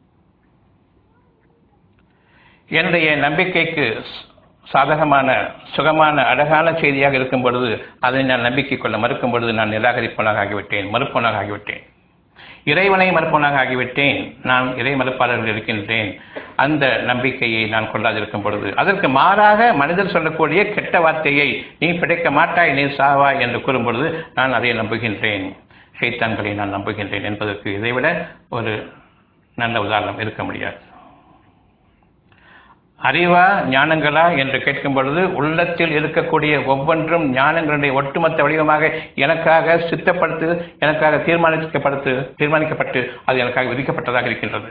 என்னுடைய நம்பிக்கைக்கு சாதகமான சுகமான அழகான செய்தியாக இருக்கும் பொழுது அதை நான் நம்பிக்கை கொள்ள மறுக்கும் பொழுது நான் நிராகரிப்பவனாக ஆகிவிட்டேன் மறுப்பவனாக ஆகிவிட்டேன் இறைவனை மறுப்பவனாக ஆகிவிட்டேன் நான் இறை மறுப்பாளர்கள் இருக்கின்றேன் அந்த நம்பிக்கையை நான் கொள்ளாதிருக்கும் பொழுது அதற்கு மாறாக மனிதர் சொல்லக்கூடிய கெட்ட வார்த்தையை நீ பிழைக்க மாட்டாய் நீ சாவாய் என்று கூறும் பொழுது நான் அதை நம்புகின்றேன் சைத்தான்களை நான் நம்புகின்றேன் என்பதற்கு இதைவிட ஒரு நல்ல உதாரணம் இருக்க முடியாது அறிவா ஞானங்களா என்று கேட்கும் பொழுது உள்ளத்தில் இருக்கக்கூடிய ஒவ்வொன்றும் ஞானங்களுடைய ஒட்டுமொத்த வடிவமாக எனக்காக சித்தப்படுத்து எனக்காக தீர்மானிக்கப்படுத்து தீர்மானிக்கப்பட்டு அது எனக்காக விதிக்கப்பட்டதாக இருக்கின்றது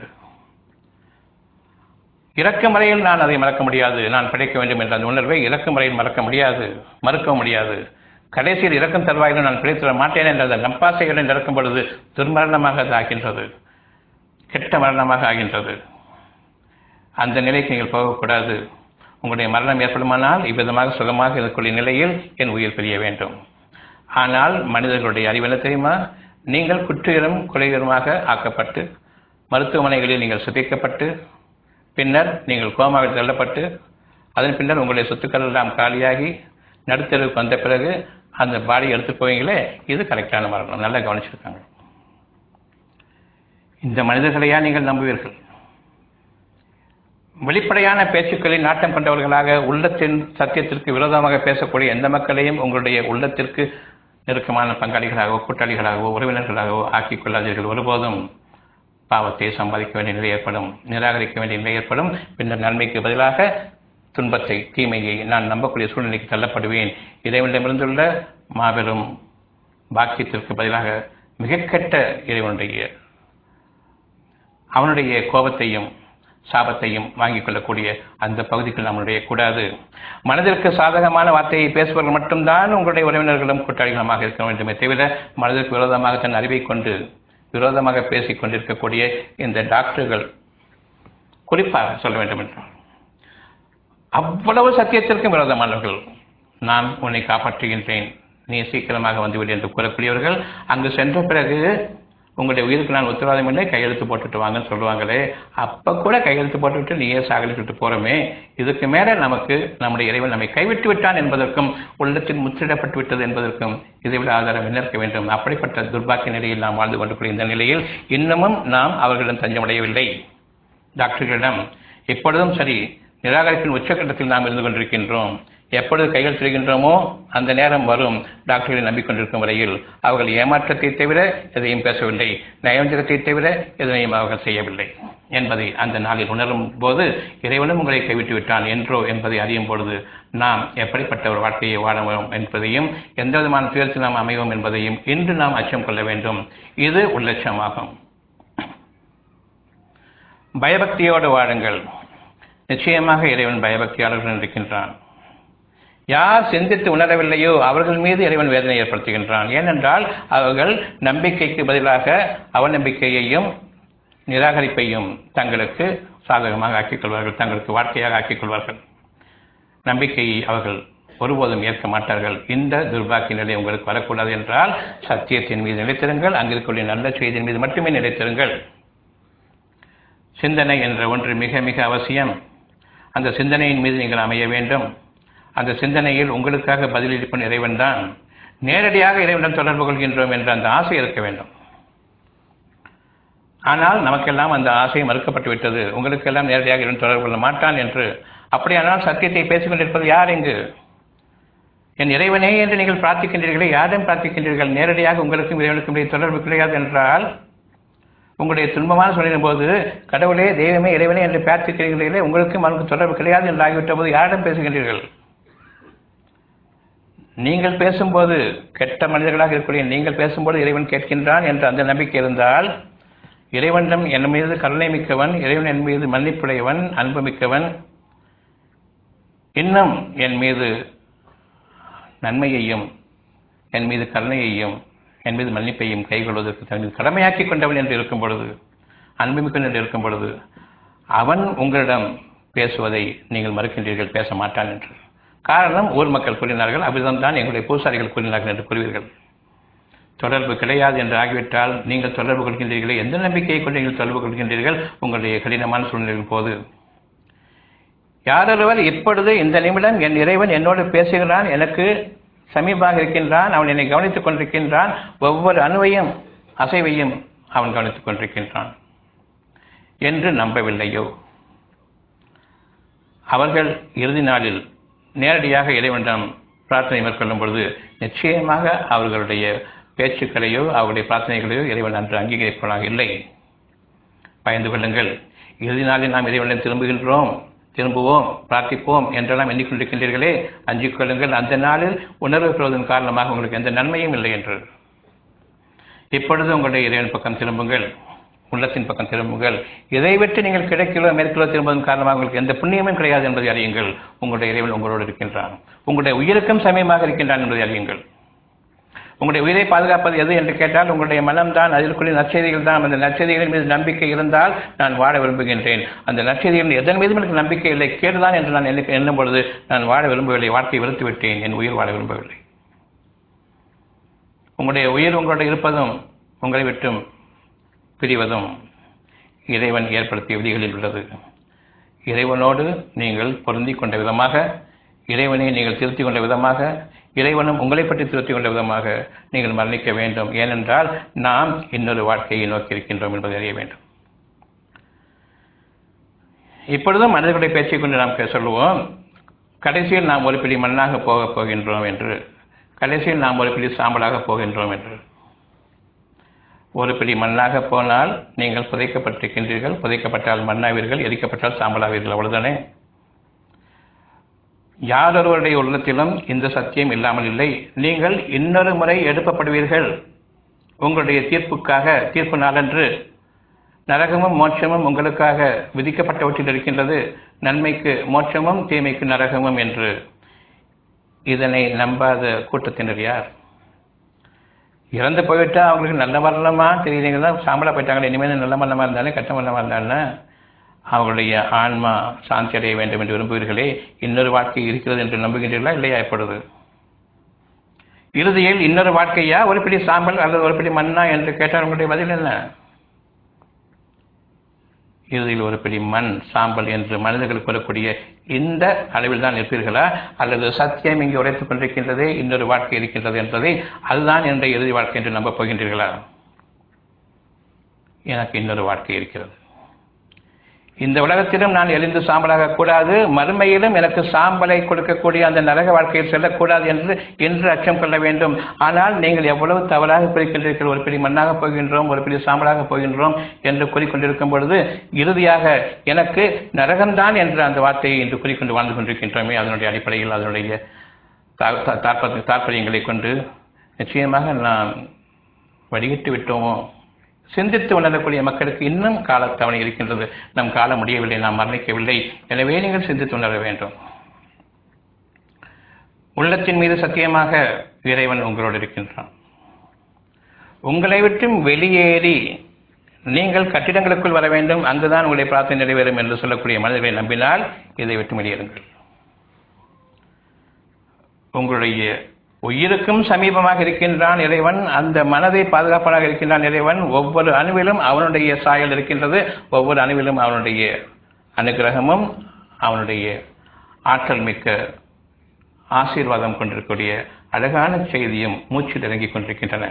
இறக்கும் வரையில் நான் அதை மறக்க முடியாது நான் பிழைக்க வேண்டும் என்ற அந்த உணர்வை இறக்கும் வரையில் மறக்க முடியாது மறுக்க முடியாது கடைசியில் இறக்கும் தருவாயிலும் நான் பிழைத்துவிட மாட்டேன் என்ற அந்த நம்பாசையுடன் இறக்கும் பொழுது துர்மரணமாக அது ஆகின்றது கெட்ட மரணமாக ஆகின்றது அந்த நிலைக்கு நீங்கள் போகக்கூடாது உங்களுடைய மரணம் ஏற்படுமானால் இவ்விதமாக சுகமாக இருக்கக்கூடிய நிலையில் என் உயிர் பிரிய வேண்டும் ஆனால் மனிதர்களுடைய அறிவு என்ன தெரியுமா நீங்கள் குற்றுயிரும் கொலையுரமாக ஆக்கப்பட்டு மருத்துவமனைகளில் நீங்கள் சிதைக்கப்பட்டு பின்னர் நீங்கள் கோமாவில் தள்ளப்பட்டு அதன் பின்னர் உங்களுடைய சொத்துக்கள் எல்லாம் காலியாகி நடுத்தருவுக்கு வந்த பிறகு அந்த பாடி எடுத்து போவீங்களே இது கரெக்டான மரணம் நல்லா கவனிச்சிருக்காங்க இந்த மனிதர்களையா நீங்கள் நம்புவீர்கள் வெளிப்படையான பேச்சுக்களில் நாட்டம் கொண்டவர்களாக உள்ளத்தின் சத்தியத்திற்கு விரோதமாக பேசக்கூடிய எந்த மக்களையும் உங்களுடைய உள்ளத்திற்கு நெருக்கமான பங்காளிகளாகவோ கூட்டாளிகளாகவோ உறவினர்களாகவோ ஆக்கிக் கொள்ளாதீர்கள் ஒருபோதும் பாவத்தை சம்பாதிக்க வேண்டிய நிலை ஏற்படும் நிராகரிக்க வேண்டிய நிலை ஏற்படும் பின்னர் நன்மைக்கு பதிலாக துன்பத்தை தீமையை நான் நம்பக்கூடிய சூழ்நிலைக்கு தள்ளப்படுவேன் இறைவனிடமிருந்துள்ள மாபெரும் பாக்கியத்திற்கு பதிலாக மிக கெட்ட இறைவனுடைய அவனுடைய கோபத்தையும் சாபத்தையும் வாங்கிக் கொள்ளக்கூடிய அந்த பகுதிக்குள் நம்மளுடைய கூடாது மனதிற்கு சாதகமான வார்த்தையை பேசுபவர்கள் மட்டும்தான் உங்களுடைய உறவினர்களும் கூட்டாளிகளுமாக இருக்க வேண்டுமே தவிர மனதிற்கு விரோதமாக தன் அறிவை கொண்டு விரோதமாக பேசிக் கொண்டிருக்கக்கூடிய இந்த டாக்டர்கள் குறிப்பாக சொல்ல வேண்டும் என்றால் அவ்வளவு சத்தியத்திற்கும் விரோதமானவர்கள் நான் உன்னை காப்பாற்றுகின்றேன் நீ சீக்கிரமாக வந்துவிடு என்று கூறக்கூடியவர்கள் அங்கு சென்ற பிறகு உங்களுடைய உயிருக்கு நான் உத்தரவாதம் இல்லை கையெழுத்து போட்டுட்டு வாங்கன்னு சொல்லுவாங்களே அப்போ கூட கையெழுத்து போட்டுவிட்டு நீயே சாகலிட்டு போறோமே இதுக்கு மேலே நமக்கு நம்முடைய இறைவன் நம்மை கைவிட்டு விட்டான் என்பதற்கும் உள்ளத்தில் முற்றிடப்பட்டு விட்டது என்பதற்கும் இதை விட ஆதாரம் என்ன இருக்க வேண்டும் அப்படிப்பட்ட துர்பாக்கிய நிலையில் நாம் வாழ்ந்து கொண்டிருக்கிற இந்த நிலையில் இன்னமும் நாம் அவர்களிடம் தஞ்சமடையவில்லை டாக்டர்களிடம் எப்பொழுதும் சரி நிராகரிப்பின் உச்சக்கட்டத்தில் நாம் இருந்து கொண்டிருக்கின்றோம் எப்பொழுது கைகள் செய்கின்றோமோ அந்த நேரம் வரும் டாக்டர்களை நம்பிக்கொண்டிருக்கும் வரையில் அவர்கள் ஏமாற்றத்தை தவிர எதையும் பேசவில்லை நயவஞ்சகத்தை தவிர எதனையும் அவர்கள் செய்யவில்லை என்பதை அந்த நாளில் உணரும் போது இறைவனும் உங்களை கைவிட்டு விட்டான் என்றோ என்பதை அறியும் பொழுது நாம் எப்படிப்பட்ட ஒரு வாழ்க்கையை வாழவோம் என்பதையும் எந்த விதமான துயரத்தில் நாம் அமைவோம் என்பதையும் இன்று நாம் அச்சம் கொள்ள வேண்டும் இது உள்ளட்சமாகும் பயபக்தியோடு வாழுங்கள் நிச்சயமாக இறைவன் பயபக்தியாளர்கள் இருக்கின்றான் யார் சிந்தித்து உணரவில்லையோ அவர்கள் மீது இறைவன் வேதனை ஏற்படுத்துகின்றான் ஏனென்றால் அவர்கள் நம்பிக்கைக்கு பதிலாக அவநம்பிக்கையையும் நிராகரிப்பையும் தங்களுக்கு சாதகமாக ஆக்கிக் கொள்வார்கள் தங்களுக்கு வாழ்க்கையாக ஆக்கிக் கொள்வார்கள் நம்பிக்கையை அவர்கள் ஒருபோதும் ஏற்க மாட்டார்கள் இந்த துர்பாக்கிய நிலை உங்களுக்கு வரக்கூடாது என்றால் சத்தியத்தின் மீது நிலைத்திருங்கள் அங்கிருக்கக்கூடிய நல்ல செய்தியின் மீது மட்டுமே நிலைத்திருங்கள் சிந்தனை என்ற ஒன்று மிக மிக அவசியம் அந்த சிந்தனையின் மீது நீங்கள் அமைய வேண்டும் அந்த சிந்தனையில் உங்களுக்காக பதிலளிக்கும் இறைவன் தான் நேரடியாக இறைவனுடன் தொடர்பு கொள்கின்றோம் என்ற அந்த ஆசை இருக்க வேண்டும் ஆனால் நமக்கெல்லாம் அந்த ஆசை மறுக்கப்பட்டு விட்டது உங்களுக்கெல்லாம் நேரடியாக இறைவன் தொடர்பு கொள்ள மாட்டான் என்று அப்படியானால் சத்தியத்தை பேசிக் கொண்டிருப்பது யார் எங்கு என் இறைவனே என்று நீங்கள் பிரார்த்திக்கின்றீர்களே யாரிடம் பிரார்த்திக்கின்றீர்கள் நேரடியாக உங்களுக்கும் இறைவனுக்கும் இடையே தொடர்பு கிடையாது என்றால் உங்களுடைய துன்பமான சொல்லின போது கடவுளே தெய்வமே இறைவனே என்று பிரார்த்திக்கிறீர்களே உங்களுக்கும் அவனுக்கு தொடர்பு கிடையாது என்று ஆகிவிட்ட போது யாரிடம் பேசுகின்றீர்கள் நீங்கள் பேசும்போது கெட்ட மனிதர்களாக இருக்கக்கூடிய நீங்கள் பேசும்போது இறைவன் கேட்கின்றான் என்ற அந்த நம்பிக்கை இருந்தால் இறைவனிடம் என் மீது கருணை மிக்கவன் இறைவன் என் மீது மன்னிப்புடையவன் அன்பு மிக்கவன் இன்னும் என் மீது நன்மையையும் என் மீது கருணையையும் என் மீது மன்னிப்பையும் கைகொள்வதற்கு தன் மீது கடமையாக்கி கொண்டவன் என்று இருக்கும் பொழுது அன்புமிக்கவன் என்று இருக்கும் பொழுது அவன் உங்களிடம் பேசுவதை நீங்கள் மறுக்கின்றீர்கள் பேச மாட்டான் என்று காரணம் ஊர் மக்கள் கூறினார்கள் அவ்விதம் தான் எங்களுடைய பூசாரிகள் கூறினார்கள் என்று கூறுவீர்கள் தொடர்பு கிடையாது என்று ஆகிவிட்டால் நீங்கள் தொடர்பு கொள்கின்றீர்களே எந்த நம்பிக்கையை கொண்டு நீங்கள் தொடர்பு கொள்கின்றீர்கள் உங்களுடைய கடினமான சூழ்நிலையின் போது யாரொருவர் இப்பொழுது இந்த நிமிடம் என் இறைவன் என்னோடு பேசுகிறான் எனக்கு சமீபமாக இருக்கின்றான் அவன் என்னை கவனித்துக் கொண்டிருக்கின்றான் ஒவ்வொரு அணுவையும் அசைவையும் அவன் கவனித்துக் கொண்டிருக்கின்றான் என்று நம்பவில்லையோ அவர்கள் இறுதி நாளில் நேரடியாக இறைவனிடம் பிரார்த்தனை மேற்கொள்ளும் பொழுது நிச்சயமாக அவர்களுடைய பேச்சுக்களையோ அவருடைய பிரார்த்தனைகளையோ இறைவன் அன்று அங்கீகரிப்பதாக இல்லை பயந்து கொள்ளுங்கள் இறுதி நாளில் நாம் இறைவனிடம் திரும்புகின்றோம் திரும்புவோம் பிரார்த்திப்போம் என்றெல்லாம் எண்ணிக்கொண்டிருக்கின்றீர்களே அஞ்சிக் கொள்ளுங்கள் அந்த நாளில் உணர்வு பெறுவதன் காரணமாக உங்களுக்கு எந்த நன்மையும் இல்லை என்று இப்பொழுது உங்களுடைய இறைவன் பக்கம் திரும்புங்கள் உள்ளத்தின் பக்கம் திரும்புங்கள் இதை விட்டு நீங்கள் கிடைக்கிலோ மேற்கிலோ திரும்புவதன் காரணமாக உங்களுக்கு எந்த புண்ணியமும் கிடையாது என்பதை அறியுங்கள் உங்களுடைய இறைவன் உங்களோடு இருக்கின்றான் உங்களுடைய உயிருக்கும் சமயமாக இருக்கின்றான் என்பதை அறியுங்கள் உங்களுடைய உயிரை பாதுகாப்பது எது என்று கேட்டால் உங்களுடைய மனம்தான் அதற்குரிய நற்செய்திகள் தான் அந்த நற்செய்திகளின் மீது நம்பிக்கை இருந்தால் நான் வாழ விரும்புகின்றேன் அந்த நற்செய்திகள் எதன் மீதும் எனக்கு நம்பிக்கை இல்லை கேடுதான் என்று நான் எண்ணி- எண்ணும் பொழுது நான் வாழ விரும்பவில்லை வாழ்க்கையை வெறுத்து விட்டேன் என் உயிர் வாழ விரும்பவில்லை உங்களுடைய உயிர் உங்களோட இருப்பதும் உங்களை விட்டும் பிரிவதும் இறைவன் ஏற்படுத்திய விதிகளில் உள்ளது இறைவனோடு நீங்கள் பொருந்திக் கொண்ட விதமாக இறைவனை நீங்கள் திருத்திக் கொண்ட விதமாக இறைவனும் உங்களை பற்றி திருத்திக் கொண்ட விதமாக நீங்கள் மரணிக்க வேண்டும் ஏனென்றால் நாம் இன்னொரு வாழ்க்கையை நோக்கி இருக்கின்றோம் என்பதை அறிய வேண்டும் இப்பொழுதும் மனிதர்களுடைய பேச்சை கொண்டு நாம் பே- சொல்லுவோம் கடைசியில் நாம் ஒரு பிடி மண்ணாக போகப் போகின்றோம் என்று கடைசியில் நாம் ஒரு பிடி சாம்பலாக போகின்றோம் என்று ஒரு பிடி மண்ணாக போனால் நீங்கள் புதைக்கப்பட்டிருக்கின்றீர்கள் புதைக்கப்பட்டால் மண்ணாவீர்கள் எரிக்கப்பட்டால் சாம்பலாவீர்கள் அவ்வளவுதானே யாரொருவருடைய உள்ளத்திலும் இந்த சத்தியம் இல்லாமல் இல்லை நீங்கள் இன்னொரு முறை எழுப்பப்படுவீர்கள் உங்களுடைய தீர்ப்புக்காக தீர்ப்பு நாளன்று நரகமும் மோட்சமும் உங்களுக்காக விதிக்கப்பட்டவற்றில் இருக்கின்றது நன்மைக்கு மோட்சமும் தீமைக்கு நரகமும் என்று இதனை நம்பாத கூட்டத்தினர் யார் இறந்து போயிட்டா அவங்களுக்கு நல்ல மரணமா தெரியலீங்களா சாம்பலா போயிட்டாங்களே இனிமேல் நல்ல மரணமா இருந்தாலும் கெட்ட மரணமா இருந்தாலும் அவங்களுடைய ஆன்மா சாந்தி அடைய வேண்டும் என்று விரும்புவீர்களே இன்னொரு வாழ்க்கை இருக்கிறது என்று நம்புகின்றீர்களா இல்லையா இப்பொழுது இறுதியில் இன்னொரு வாழ்க்கையா ஒரு பிடி சாம்பல் அல்லது ஒரு பிடி மண்ணா என்று கேட்டால் உங்களுடைய பதில் என்ன இறுதியில் ஒரு பிடி மண் சாம்பல் என்று மனிதர்கள் கூறக்கூடிய இந்த அளவில் தான் இருப்பீர்களா அல்லது சத்தியம் இங்கே உரைத்துக் கொண்டிருக்கின்றதே இன்னொரு வாழ்க்கை இருக்கின்றது என்பதை அதுதான் என்னுடைய இறுதி வாழ்க்கை என்று நம்பப் போகின்றீர்களா எனக்கு இன்னொரு வாழ்க்கை இருக்கிறது இந்த உலகத்திலும் நான் எரிந்து சாம்பலாக கூடாது மறுமையிலும் எனக்கு சாம்பலை கொடுக்கக்கூடிய அந்த நரக வாழ்க்கையில் செல்லக்கூடாது என்று என்று அச்சம் கொள்ள வேண்டும் ஆனால் நீங்கள் எவ்வளவு தவறாக குறிக்கின்றீர்கள் ஒரு பிடி மண்ணாக போகின்றோம் ஒரு பிடி சாம்பலாக போகின்றோம் என்று கூறிக்கொண்டிருக்கும் பொழுது இறுதியாக எனக்கு நரகம்தான் என்ற அந்த வார்த்தையை இன்று கூறிக்கொண்டு வாழ்ந்து கொண்டிருக்கின்றோமே அதனுடைய அடிப்படையில் அதனுடைய தாற்பயங்களை கொண்டு நிச்சயமாக நான் வடிகட்டு விட்டோமோ சிந்தித்து உணரக்கூடிய மக்களுக்கு இன்னும் காலத்தவணை இருக்கின்றது நம் காலம் முடியவில்லை நாம் மரணிக்கவில்லை எனவே நீங்கள் சிந்தித்து உணர வேண்டும் உள்ளத்தின் மீது சத்தியமாக இறைவன் உங்களோடு இருக்கின்றான் உங்களை விட்டும் வெளியேறி நீங்கள் கட்டிடங்களுக்குள் வர வேண்டும் அங்குதான் உங்களுடைய பிரார்த்தனை நிறைவேறும் என்று சொல்லக்கூடிய மனிதர்களை நம்பினால் இதை விட்டு வெளியேறுங்கள் உங்களுடைய உயிருக்கும் சமீபமாக இருக்கின்றான் இறைவன் அந்த மனதை பாதுகாப்பாக இருக்கின்றான் இறைவன் ஒவ்வொரு அணுவிலும் அவனுடைய சாயல் இருக்கின்றது ஒவ்வொரு அணுவிலும் அவனுடைய அனுகிரகமும் அவனுடைய ஆற்றல் மிக்க ஆசீர்வாதம் கொண்டிருக்கக்கூடிய அழகான செய்தியும் மூச்சில் இறங்கிக் கொண்டிருக்கின்றன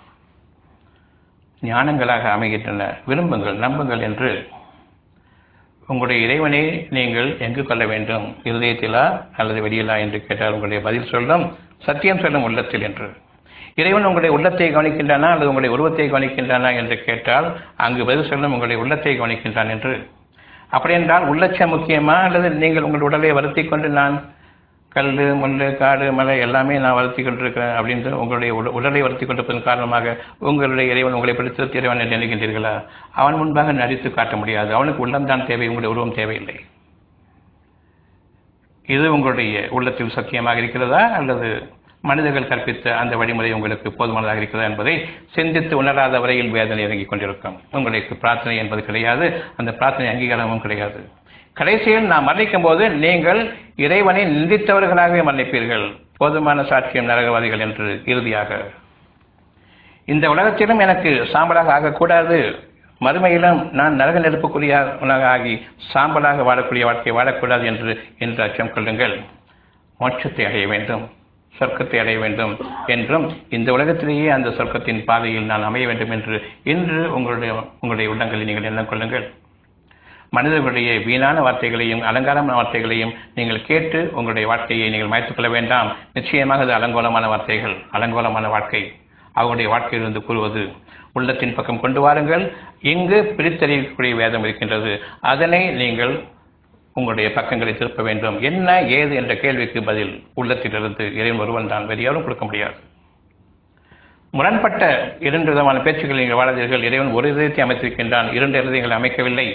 ஞானங்களாக அமைகின்றன விரும்புங்கள் நம்புங்கள் என்று உங்களுடைய இறைவனை நீங்கள் எங்கு கொள்ள வேண்டும் இருதயத்திலா அல்லது வெளியிலா என்று கேட்டால் உங்களுடைய பதில் சொல்லும் சத்தியம் சொல்லும் உள்ளத்தில் என்று இறைவன் உங்களுடைய உள்ளத்தை கவனிக்கின்றானா அல்லது உங்களுடைய உருவத்தை கவனிக்கின்றானா என்று கேட்டால் அங்கு பதில் சொல்லும் உங்களுடைய உள்ளத்தை கவனிக்கின்றான் என்று அப்படி என்றால் உள்ளச்சம் முக்கியமா அல்லது நீங்கள் உங்கள் உடலை வருத்தி கொண்டு நான் கல் முள் காடு மலை எல்லாமே நான் வருத்தி கொண்டிருக்கிறேன் அப்படின்னு உங்களுடைய உடலை வருத்தி கொண்டிருப்பதன் காரணமாக உங்களுடைய இறைவன் உங்களை பிடித்த இறைவன் என்று நினைக்கின்றீர்களா அவன் முன்பாக நடித்து காட்ட முடியாது அவனுக்கு உள்ளம்தான் தேவை உங்களுடைய உருவம் தேவையில்லை இது உங்களுடைய உள்ளத்தில் சத்தியமாக இருக்கிறதா அல்லது மனிதர்கள் கற்பித்த அந்த வழிமுறை உங்களுக்கு போதுமானதாக இருக்கிறதா என்பதை சிந்தித்து உணராத வரையில் வேதனை இறங்கிக் கொண்டிருக்கும் உங்களுக்கு பிரார்த்தனை என்பது கிடையாது அந்த பிரார்த்தனை அங்கீகாரமும் கிடையாது கடைசியில் நாம் மன்னிக்கும் போது நீங்கள் இறைவனை நிந்தித்தவர்களாகவே மன்னிப்பீர்கள் போதுமான சாட்சியம் நரகவாதிகள் என்று இறுதியாக இந்த உலகத்திலும் எனக்கு சாம்பலாக ஆகக்கூடாது மறுமையிலும் நான் நரக நெருப்புக்குரியவனாக ஆகி சாம்பலாக வாழக்கூடிய வாழ்க்கை வாழக்கூடாது என்று என்று அச்சம் கொள்ளுங்கள் மோட்சத்தை அடைய வேண்டும் சொர்க்கத்தை அடைய வேண்டும் என்றும் இந்த உலகத்திலேயே அந்த சொர்க்கத்தின் பாதையில் நான் அமைய வேண்டும் என்று இன்று உங்களுடைய உங்களுடைய உள்ளங்களில் நீங்கள் எண்ணம் கொள்ளுங்கள் மனிதர்களுடைய வீணான வார்த்தைகளையும் அலங்காரமான வார்த்தைகளையும் நீங்கள் கேட்டு உங்களுடைய வாழ்க்கையை நீங்கள் மாய்த்துக் கொள்ள வேண்டாம் நிச்சயமாக அது அலங்கோலமான வார்த்தைகள் அலங்கோலமான வாழ்க்கை அவருடைய வாழ்க்கையிலிருந்து கூறுவது உள்ளத்தின் பக்கம் கொண்டு வாருங்கள் இங்கு பிரித்தறிவிக்கக்கூடிய வேதம் இருக்கின்றது அதனை நீங்கள் உங்களுடைய பக்கங்களை திருப்ப வேண்டும் என்ன ஏது என்ற கேள்விக்கு பதில் உள்ளத்திலிருந்து இறைவன் ஒருவன் தான் வேறு யாரும் கொடுக்க முடியாது முரண்பட்ட இரண்டு விதமான பேச்சுக்களை நீங்கள் வாழாதீர்கள் இறைவன் ஒரு இதயத்தை அமைத்திருக்கின்றான் இரண்டு இதயங்களை அமைக்கவில்லை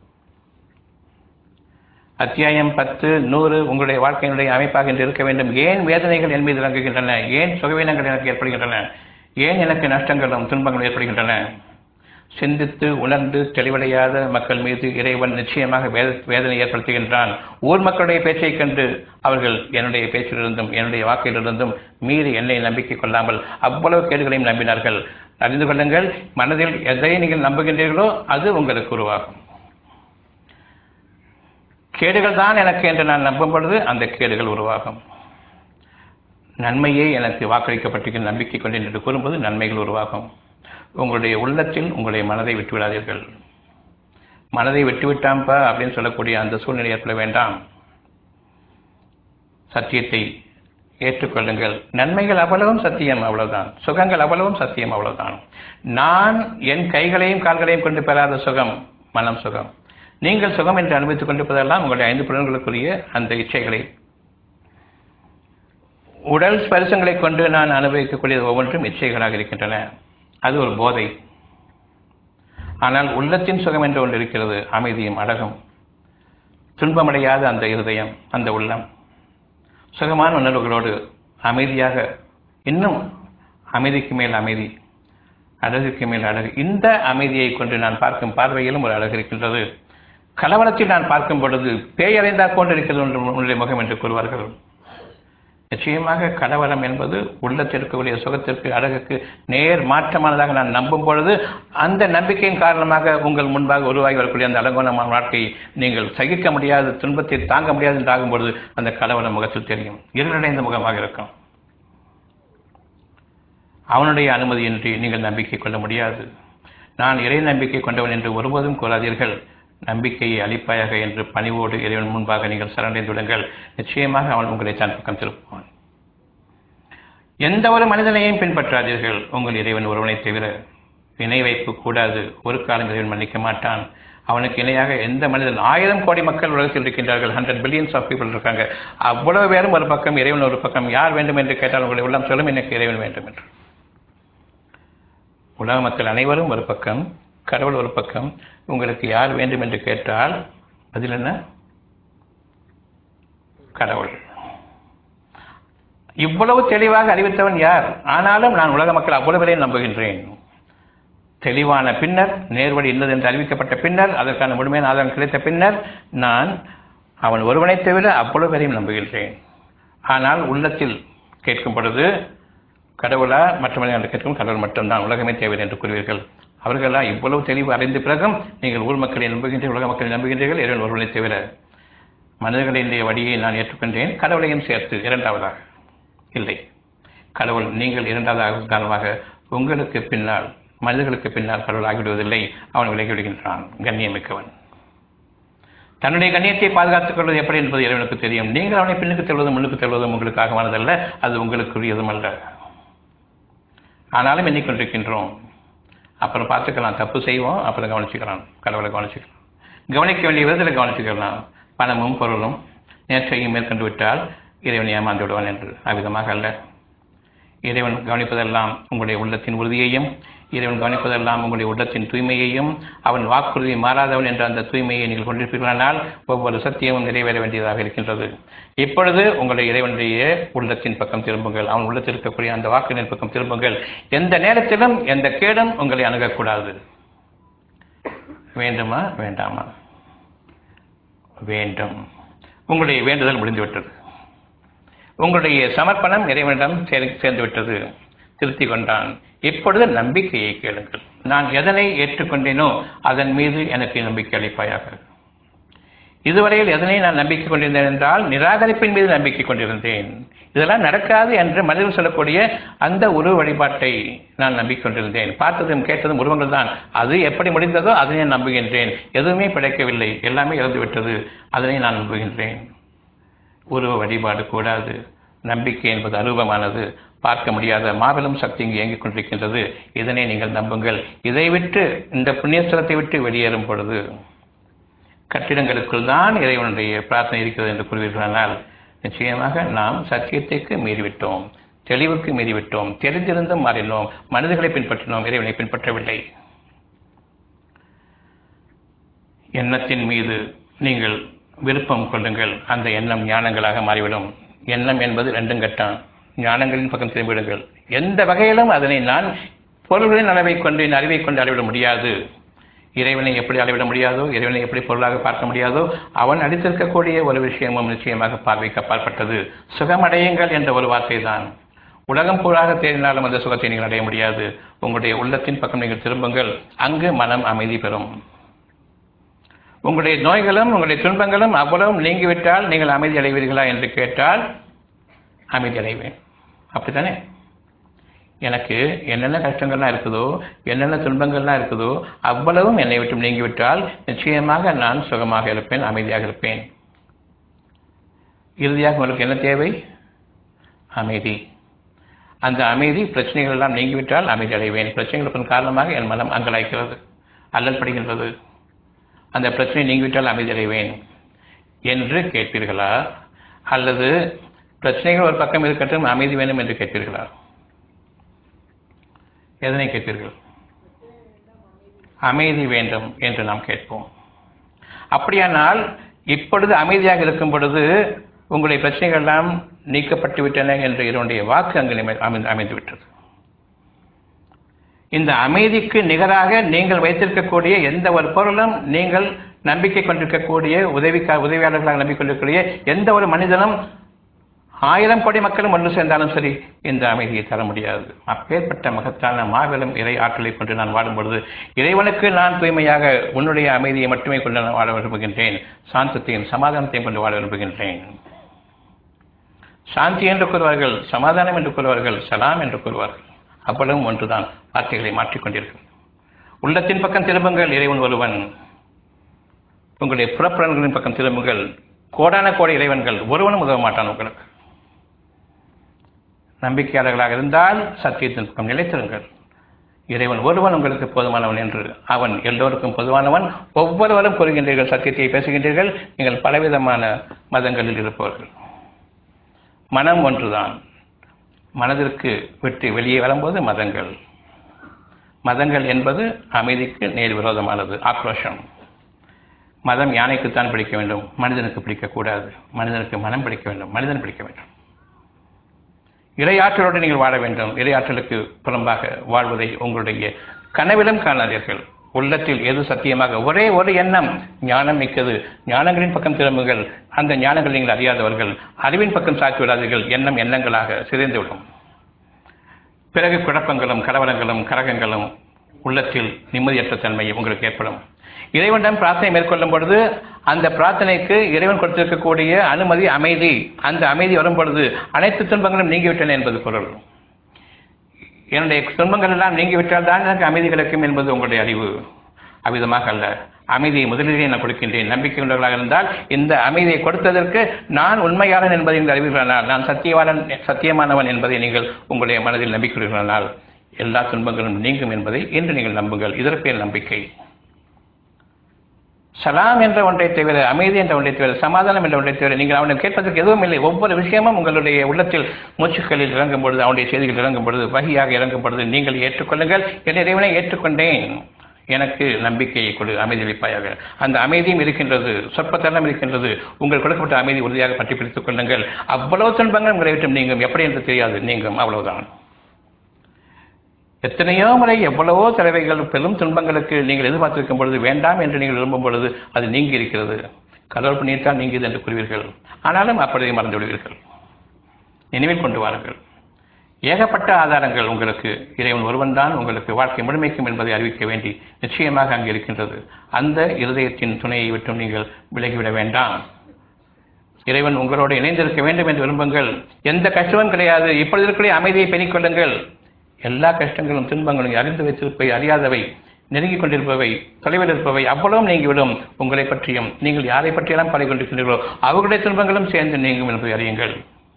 அத்தியாயம் பத்து நூறு உங்களுடைய வாழ்க்கையினுடைய அமைப்பாக இன்று இருக்க வேண்டும் ஏன் வேதனைகள் என் மீது இறங்குகின்றன ஏன் சுகவீனங்கள் எனக்கு ஏற்படுகின்றன ஏன் எனக்கு நஷ்டங்களும் துன்பங்களும் ஏற்படுகின்றன சிந்தித்து உணர்ந்து தெளிவடையாத மக்கள் மீது இறைவன் நிச்சயமாக வேத வேதனை ஏற்படுத்துகின்றான் ஊர் மக்களுடைய பேச்சைக் கண்டு அவர்கள் என்னுடைய பேச்சிலிருந்தும் என்னுடைய வாக்கிலிருந்தும் மீறி என்னை நம்பிக்கை கொள்ளாமல் அவ்வளவு கேடுகளையும் நம்பினார்கள் அறிந்து கொள்ளுங்கள் மனதில் எதை நீங்கள் நம்புகின்றீர்களோ அது உங்களுக்கு உருவாகும் கேடுகள் தான் எனக்கு என்று நான் நம்பும் பொழுது அந்த கேடுகள் உருவாகும் நன்மையே எனக்கு வாக்களிக்கப்பட்டிருக்கிற நம்பிக்கை கொண்டேன் என்று கூறும்போது நன்மைகள் உருவாகும் உங்களுடைய உள்ளத்தில் உங்களுடைய மனதை விட்டுவிடாதீர்கள் மனதை விட்டுவிட்டாம்பா அப்படின்னு சொல்லக்கூடிய அந்த சூழ்நிலை ஏற்பட வேண்டாம் சத்தியத்தை ஏற்றுக்கொள்ளுங்கள் நன்மைகள் அவ்வளவும் சத்தியம் அவ்வளவுதான் சுகங்கள் அவ்வளவும் சத்தியம் அவ்வளவுதான் நான் என் கைகளையும் கால்களையும் கொண்டு பெறாத சுகம் மனம் சுகம் நீங்கள் சுகம் என்று அனுபவித்துக் கொண்டிருப்பதெல்லாம் உங்களுடைய ஐந்து புலன்களுக்குரிய அந்த இச்சைகளை உடல் ஸ்பரிசங்களை கொண்டு நான் அனுபவிக்கக்கூடிய ஒவ்வொன்றும் இச்சைகளாக இருக்கின்றன அது ஒரு போதை ஆனால் உள்ளத்தின் சுகம் என்று ஒன்று இருக்கிறது அமைதியும் அழகும் துன்பமடையாத அந்த இருதயம் அந்த உள்ளம் சுகமான உணர்வுகளோடு அமைதியாக இன்னும் அமைதிக்கு மேல் அமைதி அழகுக்கு மேல் அழகு இந்த அமைதியை கொண்டு நான் பார்க்கும் பார்வையிலும் ஒரு அழகு இருக்கின்றது கலவரத்தில் நான் பார்க்கும் பொழுது பேயறைந்தால் கொண்டு இருக்கிறது உன்னுடைய முகம் என்று கூறுவார்கள் நிச்சயமாக கலவரம் என்பது உள்ளத்தில் இருக்கக்கூடிய சுகத்திற்கு அழகுக்கு நேர் மாற்றமானதாக நான் நம்பும் பொழுது அந்த நம்பிக்கையின் காரணமாக உங்கள் முன்பாக உருவாகி வரக்கூடிய அந்த அலங்கோலமான வாழ்க்கையை நீங்கள் சகிக்க முடியாது துன்பத்தை தாங்க முடியாது என்று ஆகும் பொழுது அந்த கலவரம் முகத்தில் தெரியும் இருளடைந்த முகமாக இருக்கும் அவனுடைய அனுமதியின்றி நீங்கள் நம்பிக்கை கொள்ள முடியாது நான் இறை நம்பிக்கை கொண்டவன் என்று ஒருபோதும் கூறாதீர்கள் நம்பிக்கையை அளிப்பாயாக என்று பணிவோடு இறைவன் முன்பாக நீங்கள் சரணடைந்து விடுங்கள் நிச்சயமாக அவன் உங்களை தன் பக்கம் திருப்புவான் எந்த ஒரு மனிதனையும் பின்பற்றாதீர்கள் உங்கள் இறைவன் ஒருவனை தவிர இணை வைப்பு கூடாது ஒரு காலம் இறைவன் மன்னிக்க மாட்டான் அவனுக்கு இணையாக எந்த மனிதன் ஆயிரம் கோடி மக்கள் உலகத்தில் இருக்கின்றார்கள் ஹண்ட்ரட் பில்லியன்ஸ் ஆஃப் பீப்புள் இருக்காங்க அவ்வளவு பேரும் ஒரு பக்கம் இறைவன் ஒரு பக்கம் யார் வேண்டும் என்று கேட்டால் உங்களுடைய உள்ளம் சொல்லும் எனக்கு இறைவன் வேண்டும் என்று உலக மக்கள் அனைவரும் ஒரு பக்கம் கடவுள் ஒரு பக்கம் உங்களுக்கு யார் வேண்டும் என்று கேட்டால் அதில் என்ன கடவுள் இவ்வளவு தெளிவாக அறிவித்தவன் யார் ஆனாலும் நான் உலக மக்கள் அவ்வளவு பேரையும் நம்புகின்றேன் தெளிவான பின்னர் நேர்வழி இன்னது என்று அறிவிக்கப்பட்ட பின்னர் அதற்கான முழுமையான ஆதாரம் கிடைத்த பின்னர் நான் அவன் ஒருவனை தவிர அவ்வளவு பேரையும் நம்புகின்றேன் ஆனால் உள்ளத்தில் கேட்கும் பொழுது கடவுளா மற்றவர்கள் என்று கேட்கும் கடவுள் மட்டும்தான் உலகமே தேவை என்று கூறுவீர்கள் அவர்களா இவ்வளவு தெளிவு அறிந்த பிறகும் நீங்கள் ஊர் மக்களை நம்புகின்றீர்கள் உலக மக்களை நம்புகின்றீர்கள் இறைவன் ஒருவனை தவிர மனிதர்களின் வழியை நான் ஏற்றுக்கொண்டேன் கடவுளையும் சேர்த்து இரண்டாவதாக இல்லை கடவுள் நீங்கள் இரண்டாவது காரணமாக உங்களுக்கு பின்னால் மனிதர்களுக்கு பின்னால் கடவுள் ஆகிவிடுவதில்லை அவன் விலகிவிடுகின்றான் கண்ணியமிக்கவன் தன்னுடைய கண்ணியத்தை பாதுகாத்துக் கொள்வது எப்படி என்பது இறைவனுக்கு தெரியும் நீங்கள் அவனை பின்னுக்கு செல்வதும் முன்னுக்கு செல்வதும் உங்களுக்காகவானதல்ல அது உங்களுக்குரியதும் அல்ல ஆனாலும் எண்ணிக்கொண்டிருக்கின்றோம் அப்புறம் பார்த்துக்கலாம் தப்பு செய்வோம் அப்புறம் கவனிச்சுக்கலாம் கடவுளை கவனிச்சுக்கலாம் கவனிக்க வேண்டிய விதத்தில் கவனிச்சுக்கலாம் பணமும் பொருளும் நேற்றையும் மேற்கொண்டு விட்டால் இறைவன் ஏமாந்து விடுவான் என்று அவ்விதமாக அல்ல இறைவன் கவனிப்பதெல்லாம் உங்களுடைய உள்ளத்தின் உறுதியையும் இறைவன் கவனிப்பதெல்லாம் உங்களுடைய உள்ளத்தின் தூய்மையையும் அவன் வாக்குறுதி மாறாதவன் என்ற அந்த தூய்மையை நீங்கள் கொண்டிருப்பீர்களானால் ஒவ்வொரு சத்தியமும் நிறைவேற வேண்டியதாக இருக்கின்றது இப்பொழுது உங்களுடைய இறைவனுடைய உள்ளத்தின் பக்கம் திரும்புங்கள் அவன் உள்ளத்தில் இருக்கக்கூடிய அந்த வாக்குகளின் பக்கம் திரும்புங்கள் எந்த நேரத்திலும் எந்த கேடும் உங்களை அணுகக்கூடாது வேண்டுமா வேண்டாமா வேண்டும் உங்களுடைய வேண்டுதல் முடிந்துவிட்டது உங்களுடைய சமர்ப்பணம் இறைவனிடம் சேர்ந்து விட்டது திருத்தி கொண்டான் இப்பொழுது நம்பிக்கையை கேளுங்கள் நான் எதனை ஏற்றுக்கொண்டேனோ அதன் மீது எனக்கு நம்பிக்கை அளிப்பாயாக இதுவரையில் எதனை நான் நம்பிக்கை கொண்டிருந்தேன் என்றால் நிராகரிப்பின் மீது நம்பிக்கை கொண்டிருந்தேன் இதெல்லாம் நடக்காது என்று மனிதர்கள் சொல்லக்கூடிய அந்த உருவ வழிபாட்டை நான் நம்பிக்கை கொண்டிருந்தேன் பார்த்ததும் கேட்டதும் உருவங்கள் தான் அது எப்படி முடிந்ததோ அதனை நம்புகின்றேன் எதுவுமே பிழைக்கவில்லை எல்லாமே இறந்துவிட்டது அதனை நான் நம்புகின்றேன் உருவ வழிபாடு கூடாது நம்பிக்கை என்பது அருவமானது பார்க்க முடியாத மாபெரும் சக்தி இங்கு இயங்கிக் கொண்டிருக்கின்றது இதனை நீங்கள் நம்புங்கள் இதை விட்டு இந்த புண்ணியஸ்தலத்தை விட்டு வெளியேறும் பொழுது கட்டிடங்களுக்குள் தான் இறைவனுடைய பிரார்த்தனை இருக்கிறது என்று கூறுவீர்களானால் நிச்சயமாக நாம் சத்தியத்திற்கு மீறிவிட்டோம் தெளிவுக்கு மீறிவிட்டோம் தெரிந்திருந்தும் மாறினோம் மனிதர்களை பின்பற்றினோம் இறைவனை பின்பற்றவில்லை எண்ணத்தின் மீது நீங்கள் விருப்பம் கொள்ளுங்கள் அந்த எண்ணம் ஞானங்களாக மாறிவிடும் எண்ணம் என்பது ரெண்டும் கட்டான் ஞானங்களின் பக்கம் திரும்பிவிடுங்கள் எந்த வகையிலும் அதனை நான் பொருள்களின் அளவை கொண்டு என் அறிவை கொண்டு அளவிட முடியாது இறைவனை எப்படி அளவிட முடியாதோ இறைவனை எப்படி பொருளாக பார்க்க முடியாதோ அவன் அடித்திருக்கக்கூடிய ஒரு விஷயமும் நிச்சயமாக பார்வைக்கு அப்பாற்பட்டது சுகமடையுங்கள் என்ற ஒரு வார்த்தை தான் உலகம் பூராக தேடினாலும் அந்த சுகத்தை நீங்கள் அடைய முடியாது உங்களுடைய உள்ளத்தின் பக்கம் நீங்கள் திரும்புங்கள் அங்கு மனம் அமைதி பெறும் உங்களுடைய நோய்களும் உங்களுடைய துன்பங்களும் அவ்வளவும் நீங்கிவிட்டால் நீங்கள் அமைதி அடைவீர்களா என்று கேட்டால் அமைதி அடைவேன் அப்படித்தானே எனக்கு என்னென்ன கஷ்டங்கள்லாம் இருக்குதோ என்னென்ன துன்பங்கள்லாம் இருக்குதோ அவ்வளவும் என்னை விட்டு நீங்கிவிட்டால் நிச்சயமாக நான் சுகமாக இருப்பேன் அமைதியாக இருப்பேன் இறுதியாக உங்களுக்கு என்ன தேவை அமைதி அந்த அமைதி பிரச்சனைகள் எல்லாம் நீங்கிவிட்டால் அமைதி அடைவேன் பிரச்சனைகளுக்கு காரணமாக என் மனம் அங்கலாய்க்கிறது அல்லல் படுகின்றது அந்த பிரச்சனை நீங்கிவிட்டால் அமைதி அடைவேன் என்று கேட்பீர்களா அல்லது பிரச்சனைகள் ஒரு பக்கம் இருக்கட்டும் அமைதி வேணும் என்று கேட்பீர்களா எதனை கேட்பீர்கள் அமைதி வேண்டும் என்று நாம் கேட்போம் அப்படியானால் இப்பொழுது அமைதியாக இருக்கும் பொழுது உங்களுடைய பிரச்சனைகள் எல்லாம் நீக்கப்பட்டு விட்டன என்ற இதனுடைய வாக்கு அங்கு அமைந்து விட்டது இந்த அமைதிக்கு நிகராக நீங்கள் வைத்திருக்கக்கூடிய எந்த ஒரு பொருளும் நீங்கள் நம்பிக்கை கொண்டிருக்கக்கூடிய உதவிக்கா உதவியாளர்களாக நம்பிக்கொண்டிருக்கக்கூடிய எந்த ஒரு மனிதனும் ஆயிரம் கோடி மக்களும் ஒன்று சேர்ந்தாலும் சரி இந்த அமைதியை தர முடியாது அப்பேற்பட்ட மகத்தான மாபெரும் இறை ஆற்றலை கொண்டு நான் வாடும் பொழுது இறைவனுக்கு நான் தூய்மையாக உன்னுடைய அமைதியை மட்டுமே கொண்டு நான் வாழ விரும்புகின்றேன் சாந்தத்தையும் சமாதானத்தையும் கொண்டு வாழ விரும்புகின்றேன் சாந்தி என்று கூறுவார்கள் சமாதானம் என்று கூறுவார்கள் சலாம் என்று கூறுவார்கள் அவ்வளவும் ஒன்றுதான் வார்த்தைகளை மாற்றிக்கொண்டிருக்கிறது உள்ளத்தின் பக்கம் திரும்புங்கள் இறைவன் ஒருவன் உங்களுடைய புறப்புலன்களின் பக்கம் திரும்புங்கள் கோடான கோடி இறைவன்கள் ஒருவனும் உதவ மாட்டான் உங்களுக்கு நம்பிக்கையாளர்களாக இருந்தால் சத்தியத்தின் பக்கம் நிலைத்திருங்கள் இறைவன் ஒருவன் உங்களுக்கு போதுமானவன் என்று அவன் எல்லோருக்கும் பொதுவானவன் ஒவ்வொருவரும் கூறுகின்றீர்கள் சத்தியத்தை பேசுகின்றீர்கள் நீங்கள் பலவிதமான மதங்களில் இருப்பவர்கள் மனம் ஒன்றுதான் மனதிற்கு விட்டு வெளியே வரும்போது மதங்கள் மதங்கள் என்பது அமைதிக்கு நேர் விரோதமானது ஆக்ரோஷம் மதம் யானைக்குத்தான் பிடிக்க வேண்டும் மனிதனுக்கு பிடிக்கக்கூடாது மனிதனுக்கு மனம் பிடிக்க வேண்டும் மனிதன் பிடிக்க வேண்டும் இரையாற்றலோடு நீங்கள் வாழ வேண்டும் இரையாற்றலுக்கு புறம்பாக வாழ்வதை உங்களுடைய கனவிலும் காணாதீர்கள் உள்ளத்தில் எது சத்தியமாக ஒரே ஒரு எண்ணம் ஞானம் மிக்கது ஞானங்களின் பக்கம் திரும்புங்கள் அந்த ஞானங்கள் நீங்கள் அறியாதவர்கள் அறிவின் பக்கம் சாக்கி விடாதீர்கள் எண்ணம் எண்ணங்களாக சிதைந்துவிடும் பிறகு குழப்பங்களும் கலவரங்களும் கரகங்களும் உள்ளத்தில் நிம்மதியற்ற தன்மை உங்களுக்கு ஏற்படும் இறைவனிடம் பிரார்த்தனை மேற்கொள்ளும் பொழுது அந்த பிரார்த்தனைக்கு இறைவன் கொடுத்திருக்கக்கூடிய அனுமதி அமைதி அந்த அமைதி வரும் பொழுது அனைத்து துன்பங்களும் நீங்கிவிட்டன என்பது பொருள் என்னுடைய துன்பங்கள் எல்லாம் நீங்கிவிட்டால் தான் எனக்கு அமைதி கிடைக்கும் என்பது உங்களுடைய அறிவு அவ்விதமாக அல்ல அமைதியை முதலிலே நான் கொடுக்கின்றேன் நம்பிக்கை கொண்டவர்களாக இருந்தால் இந்த அமைதியை கொடுத்ததற்கு நான் உண்மையாளன் என்பதை நீங்கள் அறிவீர்களானால் நான் சத்தியவாளன் சத்தியமானவன் என்பதை நீங்கள் உங்களுடைய மனதில் நம்பிக்கையானால் எல்லா துன்பங்களும் நீங்கும் என்பதை இன்று நீங்கள் நம்புங்கள் இதற்கு நம்பிக்கை சலாம் என்ற ஒன்றை தவிர அமைதி என்ற ஒன்றை தவிர சமாதானம் என்ற ஒன்றை தவிர நீங்கள் அவனை கேட்பதற்கு எதுவும் இல்லை ஒவ்வொரு விஷயமும் உங்களுடைய உள்ளத்தில் மூச்சுக்களில் இறங்கும் பொழுது அவனுடைய செய்திகள் இறங்கும் பொழுது வகையாக இறங்கும் பொழுது நீங்கள் ஏற்றுக்கொள்ளுங்கள் என் இறைவனை ஏற்றுக்கொண்டேன் எனக்கு நம்பிக்கையை கொடு அமைதி அளிப்பாயாக அந்த அமைதியும் இருக்கின்றது சொற்பத்தெல்லாம் இருக்கின்றது உங்கள் கொடுக்கப்பட்ட அமைதி உறுதியாக பற்றி பிடித்துக் கொள்ளுங்கள் அவ்வளவு துன்பங்கள் உங்களை விட்டு நீங்கும் எப்படி என்று தெரியாது நீங்கும் அவ்வளவுதான் எத்தனையோ முறை எவ்வளவோ தலைவைகள் பெரும் துன்பங்களுக்கு நீங்கள் எதிர்பார்த்திருக்கும் பொழுது வேண்டாம் என்று நீங்கள் விரும்பும் பொழுது அது நீங்கி இருக்கிறது கடவுள் புண்ணியத்தால் நீங்கியது என்று கூறுவீர்கள் ஆனாலும் அப்படியே மறந்து விடுவீர்கள் நினைவில் கொண்டு வாருங்கள் ஏகப்பட்ட ஆதாரங்கள் உங்களுக்கு இறைவன் ஒருவன் தான் உங்களுக்கு வாழ்க்கை முழுமைக்கும் என்பதை அறிவிக்க வேண்டி நிச்சயமாக அங்கு இருக்கின்றது அந்த இருதயத்தின் துணையை விட்டும் நீங்கள் விலகிவிட வேண்டாம் இறைவன் உங்களோடு இணைந்திருக்க வேண்டும் என்று விரும்புங்கள் எந்த கஷ்டமும் கிடையாது இப்பொழுது இருக்கிற அமைதியை பெருக்கொள்ளுங்கள் எல்லா கஷ்டங்களும் துன்பங்களும் அறிந்து வைத்திருப்பவை அறியாதவை நெருங்கிக் கொண்டிருப்பவை தொலைவில் இருப்பவை அவ்வளவும் நீங்கிவிடும் உங்களை பற்றியும் நீங்கள் யாரை பற்றியெல்லாம் பழகி கொண்டிருக்கின்றீர்களோ அவர்களுடைய துன்பங்களும் சேர்ந்து நீங்கும் என்பதை அறியுங்கள்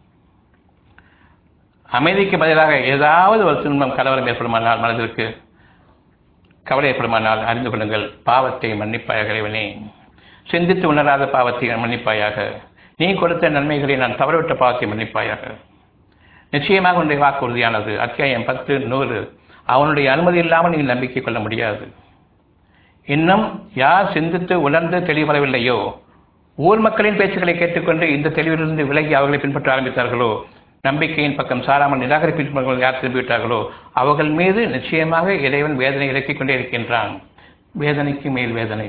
அமைதிக்கு பதிலாக ஏதாவது ஒரு துன்பம் கலவரம் ஏற்படுமானால் மனதிற்கு கவலை ஏற்படுமானால் அறிந்து கொள்ளுங்கள் பாவத்தை மன்னிப்பாயாக இறைவனே சிந்தித்து உணராத பாவத்தை மன்னிப்பாயாக நீ கொடுத்த நன்மைகளை நான் தவறவிட்ட பாவத்தை மன்னிப்பாயாக நிச்சயமாக உன்னுடைய வாக்கு உறுதியானது அத்தியாயம் பத்து நூறு அவனுடைய அனுமதி இல்லாமல் நீங்கள் நம்பிக்கை கொள்ள முடியாது இன்னும் யார் சிந்தித்து உணர்ந்து தெளிவரவில்லையோ ஊர் மக்களின் பேச்சுக்களை கேட்டுக்கொண்டு இந்த தெளிவிலிருந்து விலகி அவர்களை பின்பற்ற ஆரம்பித்தார்களோ நம்பிக்கையின் பக்கம் சாராமல் நிராகரிப்பின் யார் திரும்பிவிட்டார்களோ அவர்கள் மீது நிச்சயமாக இறைவன் வேதனை இறக்கிக் கொண்டே இருக்கின்றான் வேதனைக்கு மேல் வேதனை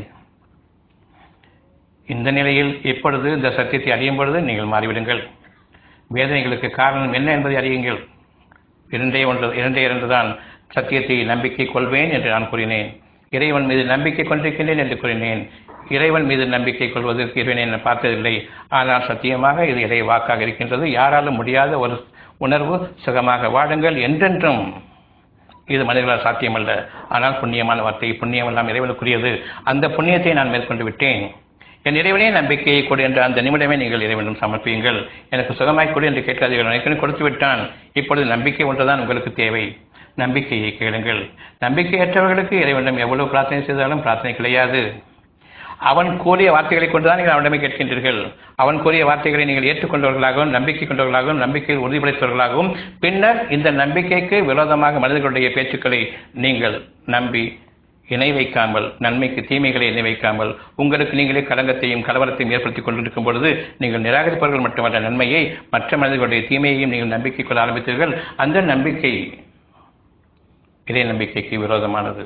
இந்த நிலையில் இப்பொழுது இந்த சத்தியத்தை அறியும் பொழுது நீங்கள் மாறிவிடுங்கள் வேதனைகளுக்கு காரணம் என்ன என்பதை அறியுங்கள் இரண்டே ஒன்று இரண்டே இரண்டு தான் சத்தியத்தை நம்பிக்கை கொள்வேன் என்று நான் கூறினேன் இறைவன் மீது நம்பிக்கை கொண்டிருக்கின்றேன் என்று கூறினேன் இறைவன் மீது நம்பிக்கை கொள்வதற்கு இறைவனை நான் பார்த்ததில்லை ஆனால் சத்தியமாக இது இறை வாக்காக இருக்கின்றது யாராலும் முடியாத ஒரு உணர்வு சுகமாக வாழுங்கள் என்றென்றும் இது மனிதர்களால் சாத்தியமல்ல ஆனால் புண்ணியமான வார்த்தை புண்ணியம் எல்லாம் இறைவனுக்குரியது அந்த புண்ணியத்தை நான் மேற்கொண்டு விட்டேன் என் இறைவனே நம்பிக்கையை கொடு என்ற அந்த நிமிடமே நீங்கள் இறைவனும் சமர்ப்பியுங்கள் எனக்கு சுகமாய் கொடு என்று கேட்காதீர்கள் எனக்கு கொடுத்து விட்டான் இப்பொழுது நம்பிக்கை ஒன்றுதான் உங்களுக்கு தேவை நம்பிக்கையை கேளுங்கள் நம்பிக்கையற்றவர்களுக்கு இறைவனிடம் எவ்வளவு பிரார்த்தனை செய்தாலும் பிரார்த்தனை கிடையாது அவன் கூறிய வார்த்தைகளை கொண்டுதான் நீங்கள் அவனிடமே கேட்கின்றீர்கள் அவன் கூறிய வார்த்தைகளை நீங்கள் ஏற்றுக்கொண்டவர்களாகவும் நம்பிக்கை கொண்டவர்களாகவும் நம்பிக்கையில் உறுதிப்படுத்தவர்களாகவும் பின்னர் இந்த நம்பிக்கைக்கு விரோதமாக மனிதர்களுடைய பேச்சுக்களை நீங்கள் நம்பி இணை வைக்காமல் நன்மைக்கு தீமைகளை இணை வைக்காமல் உங்களுக்கு நீங்களே கலங்கத்தையும் கலவரத்தையும் ஏற்படுத்திக் கொண்டிருக்கும் பொழுது நீங்கள் நிராகரிப்பவர்கள் மட்டுமல்ல நன்மையை மற்ற மனிதர்களுடைய தீமையையும் நீங்கள் நம்பிக்கை கொள்ள ஆரம்பித்தீர்கள் அந்த நம்பிக்கை இறை நம்பிக்கைக்கு விரோதமானது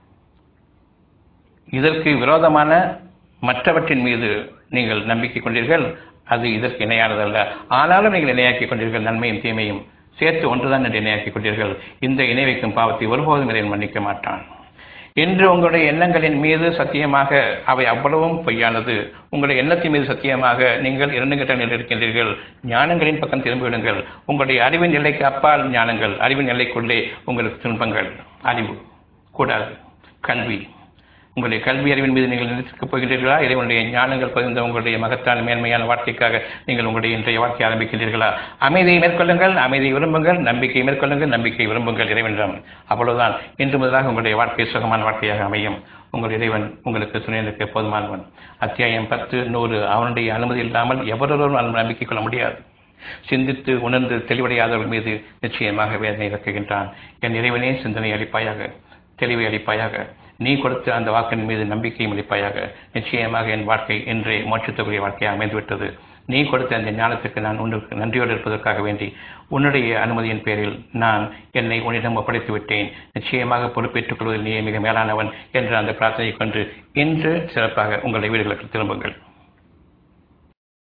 இதற்கு விரோதமான மற்றவற்றின் மீது நீங்கள் நம்பிக்கை கொண்டீர்கள் அது இதற்கு இணையானதல்ல ஆனாலும் நீங்கள் இணையாக்கிக் கொண்டீர்கள் நன்மையும் தீமையும் சேர்த்து ஒன்றுதான் என்று இணையாக்கிக் கொண்டீர்கள் இந்த இணை வைக்கும் பாவத்தை ஒருபோதும் இறைவன் மன்னிக்க மாட்டான் இன்று உங்களுடைய எண்ணங்களின் மீது சத்தியமாக அவை அவ்வளவும் பொய்யானது உங்களுடைய எண்ணத்தின் மீது சத்தியமாக நீங்கள் இரண்டு கட்ட நிலையில் இருக்கின்றீர்கள் ஞானங்களின் பக்கம் திரும்பிவிடுங்கள் உங்களுடைய அறிவின் எல்லைக்கு அப்பால் ஞானங்கள் அறிவின் எல்லைக்குள்ளே உங்களுக்கு துன்பங்கள் அறிவு கூடாது கல்வி உங்களுடைய கல்வி அறிவின் மீது நீங்கள் நினைத்திருக்கப் போகின்றீர்களா இறைவனுடைய ஞானங்கள் பகிர்ந்த உங்களுடைய மகத்தான மேன்மையான வாழ்க்கைக்காக நீங்கள் உங்களுடைய இன்றைய வாழ்க்கை ஆரம்பிக்கின்றீர்களா அமைதியை மேற்கொள்ளுங்கள் அமைதியை விரும்புங்கள் நம்பிக்கையை மேற்கொள்ளுங்கள் நம்பிக்கை விரும்புங்கள் இறைவன்றம் அவ்வளவுதான் இன்று முதலாக உங்களுடைய வாழ்க்கை சுகமான வாழ்க்கையாக அமையும் உங்கள் இறைவன் உங்களுக்கு துணையனுக்கு போதுமானவன் அத்தியாயம் பத்து நூறு அவனுடைய அனுமதி இல்லாமல் எவரொருவரும் நம்பிக்கை கொள்ள முடியாது சிந்தித்து உணர்ந்து தெளிவடையாதவர்கள் மீது நிச்சயமாக வேதனை இறக்குகின்றான் என் இறைவனே சிந்தனை அளிப்பாயாக தெளிவை அளிப்பாயாக நீ கொடுத்த அந்த வாக்கின் மீது நம்பிக்கையும் அளிப்பாயாக நிச்சயமாக என் வாழ்க்கை இன்றே மோட்சத்துக்குரிய வாழ்க்கையாக அமைந்துவிட்டது நீ கொடுத்த அந்த ஞானத்துக்கு நான் உன்னுக்கு நன்றியோடு இருப்பதற்காக வேண்டி உன்னுடைய அனுமதியின் பேரில் நான் என்னை உன்னிடம் ஒப்படைத்து விட்டேன் நிச்சயமாக பொறுப்பேற்றுக் கொள்வதில் நீ மிக மேலானவன் என்ற அந்த பிரார்த்தனை கொண்டு இன்று சிறப்பாக உங்களுடைய வீடுகளுக்கு திரும்புங்கள்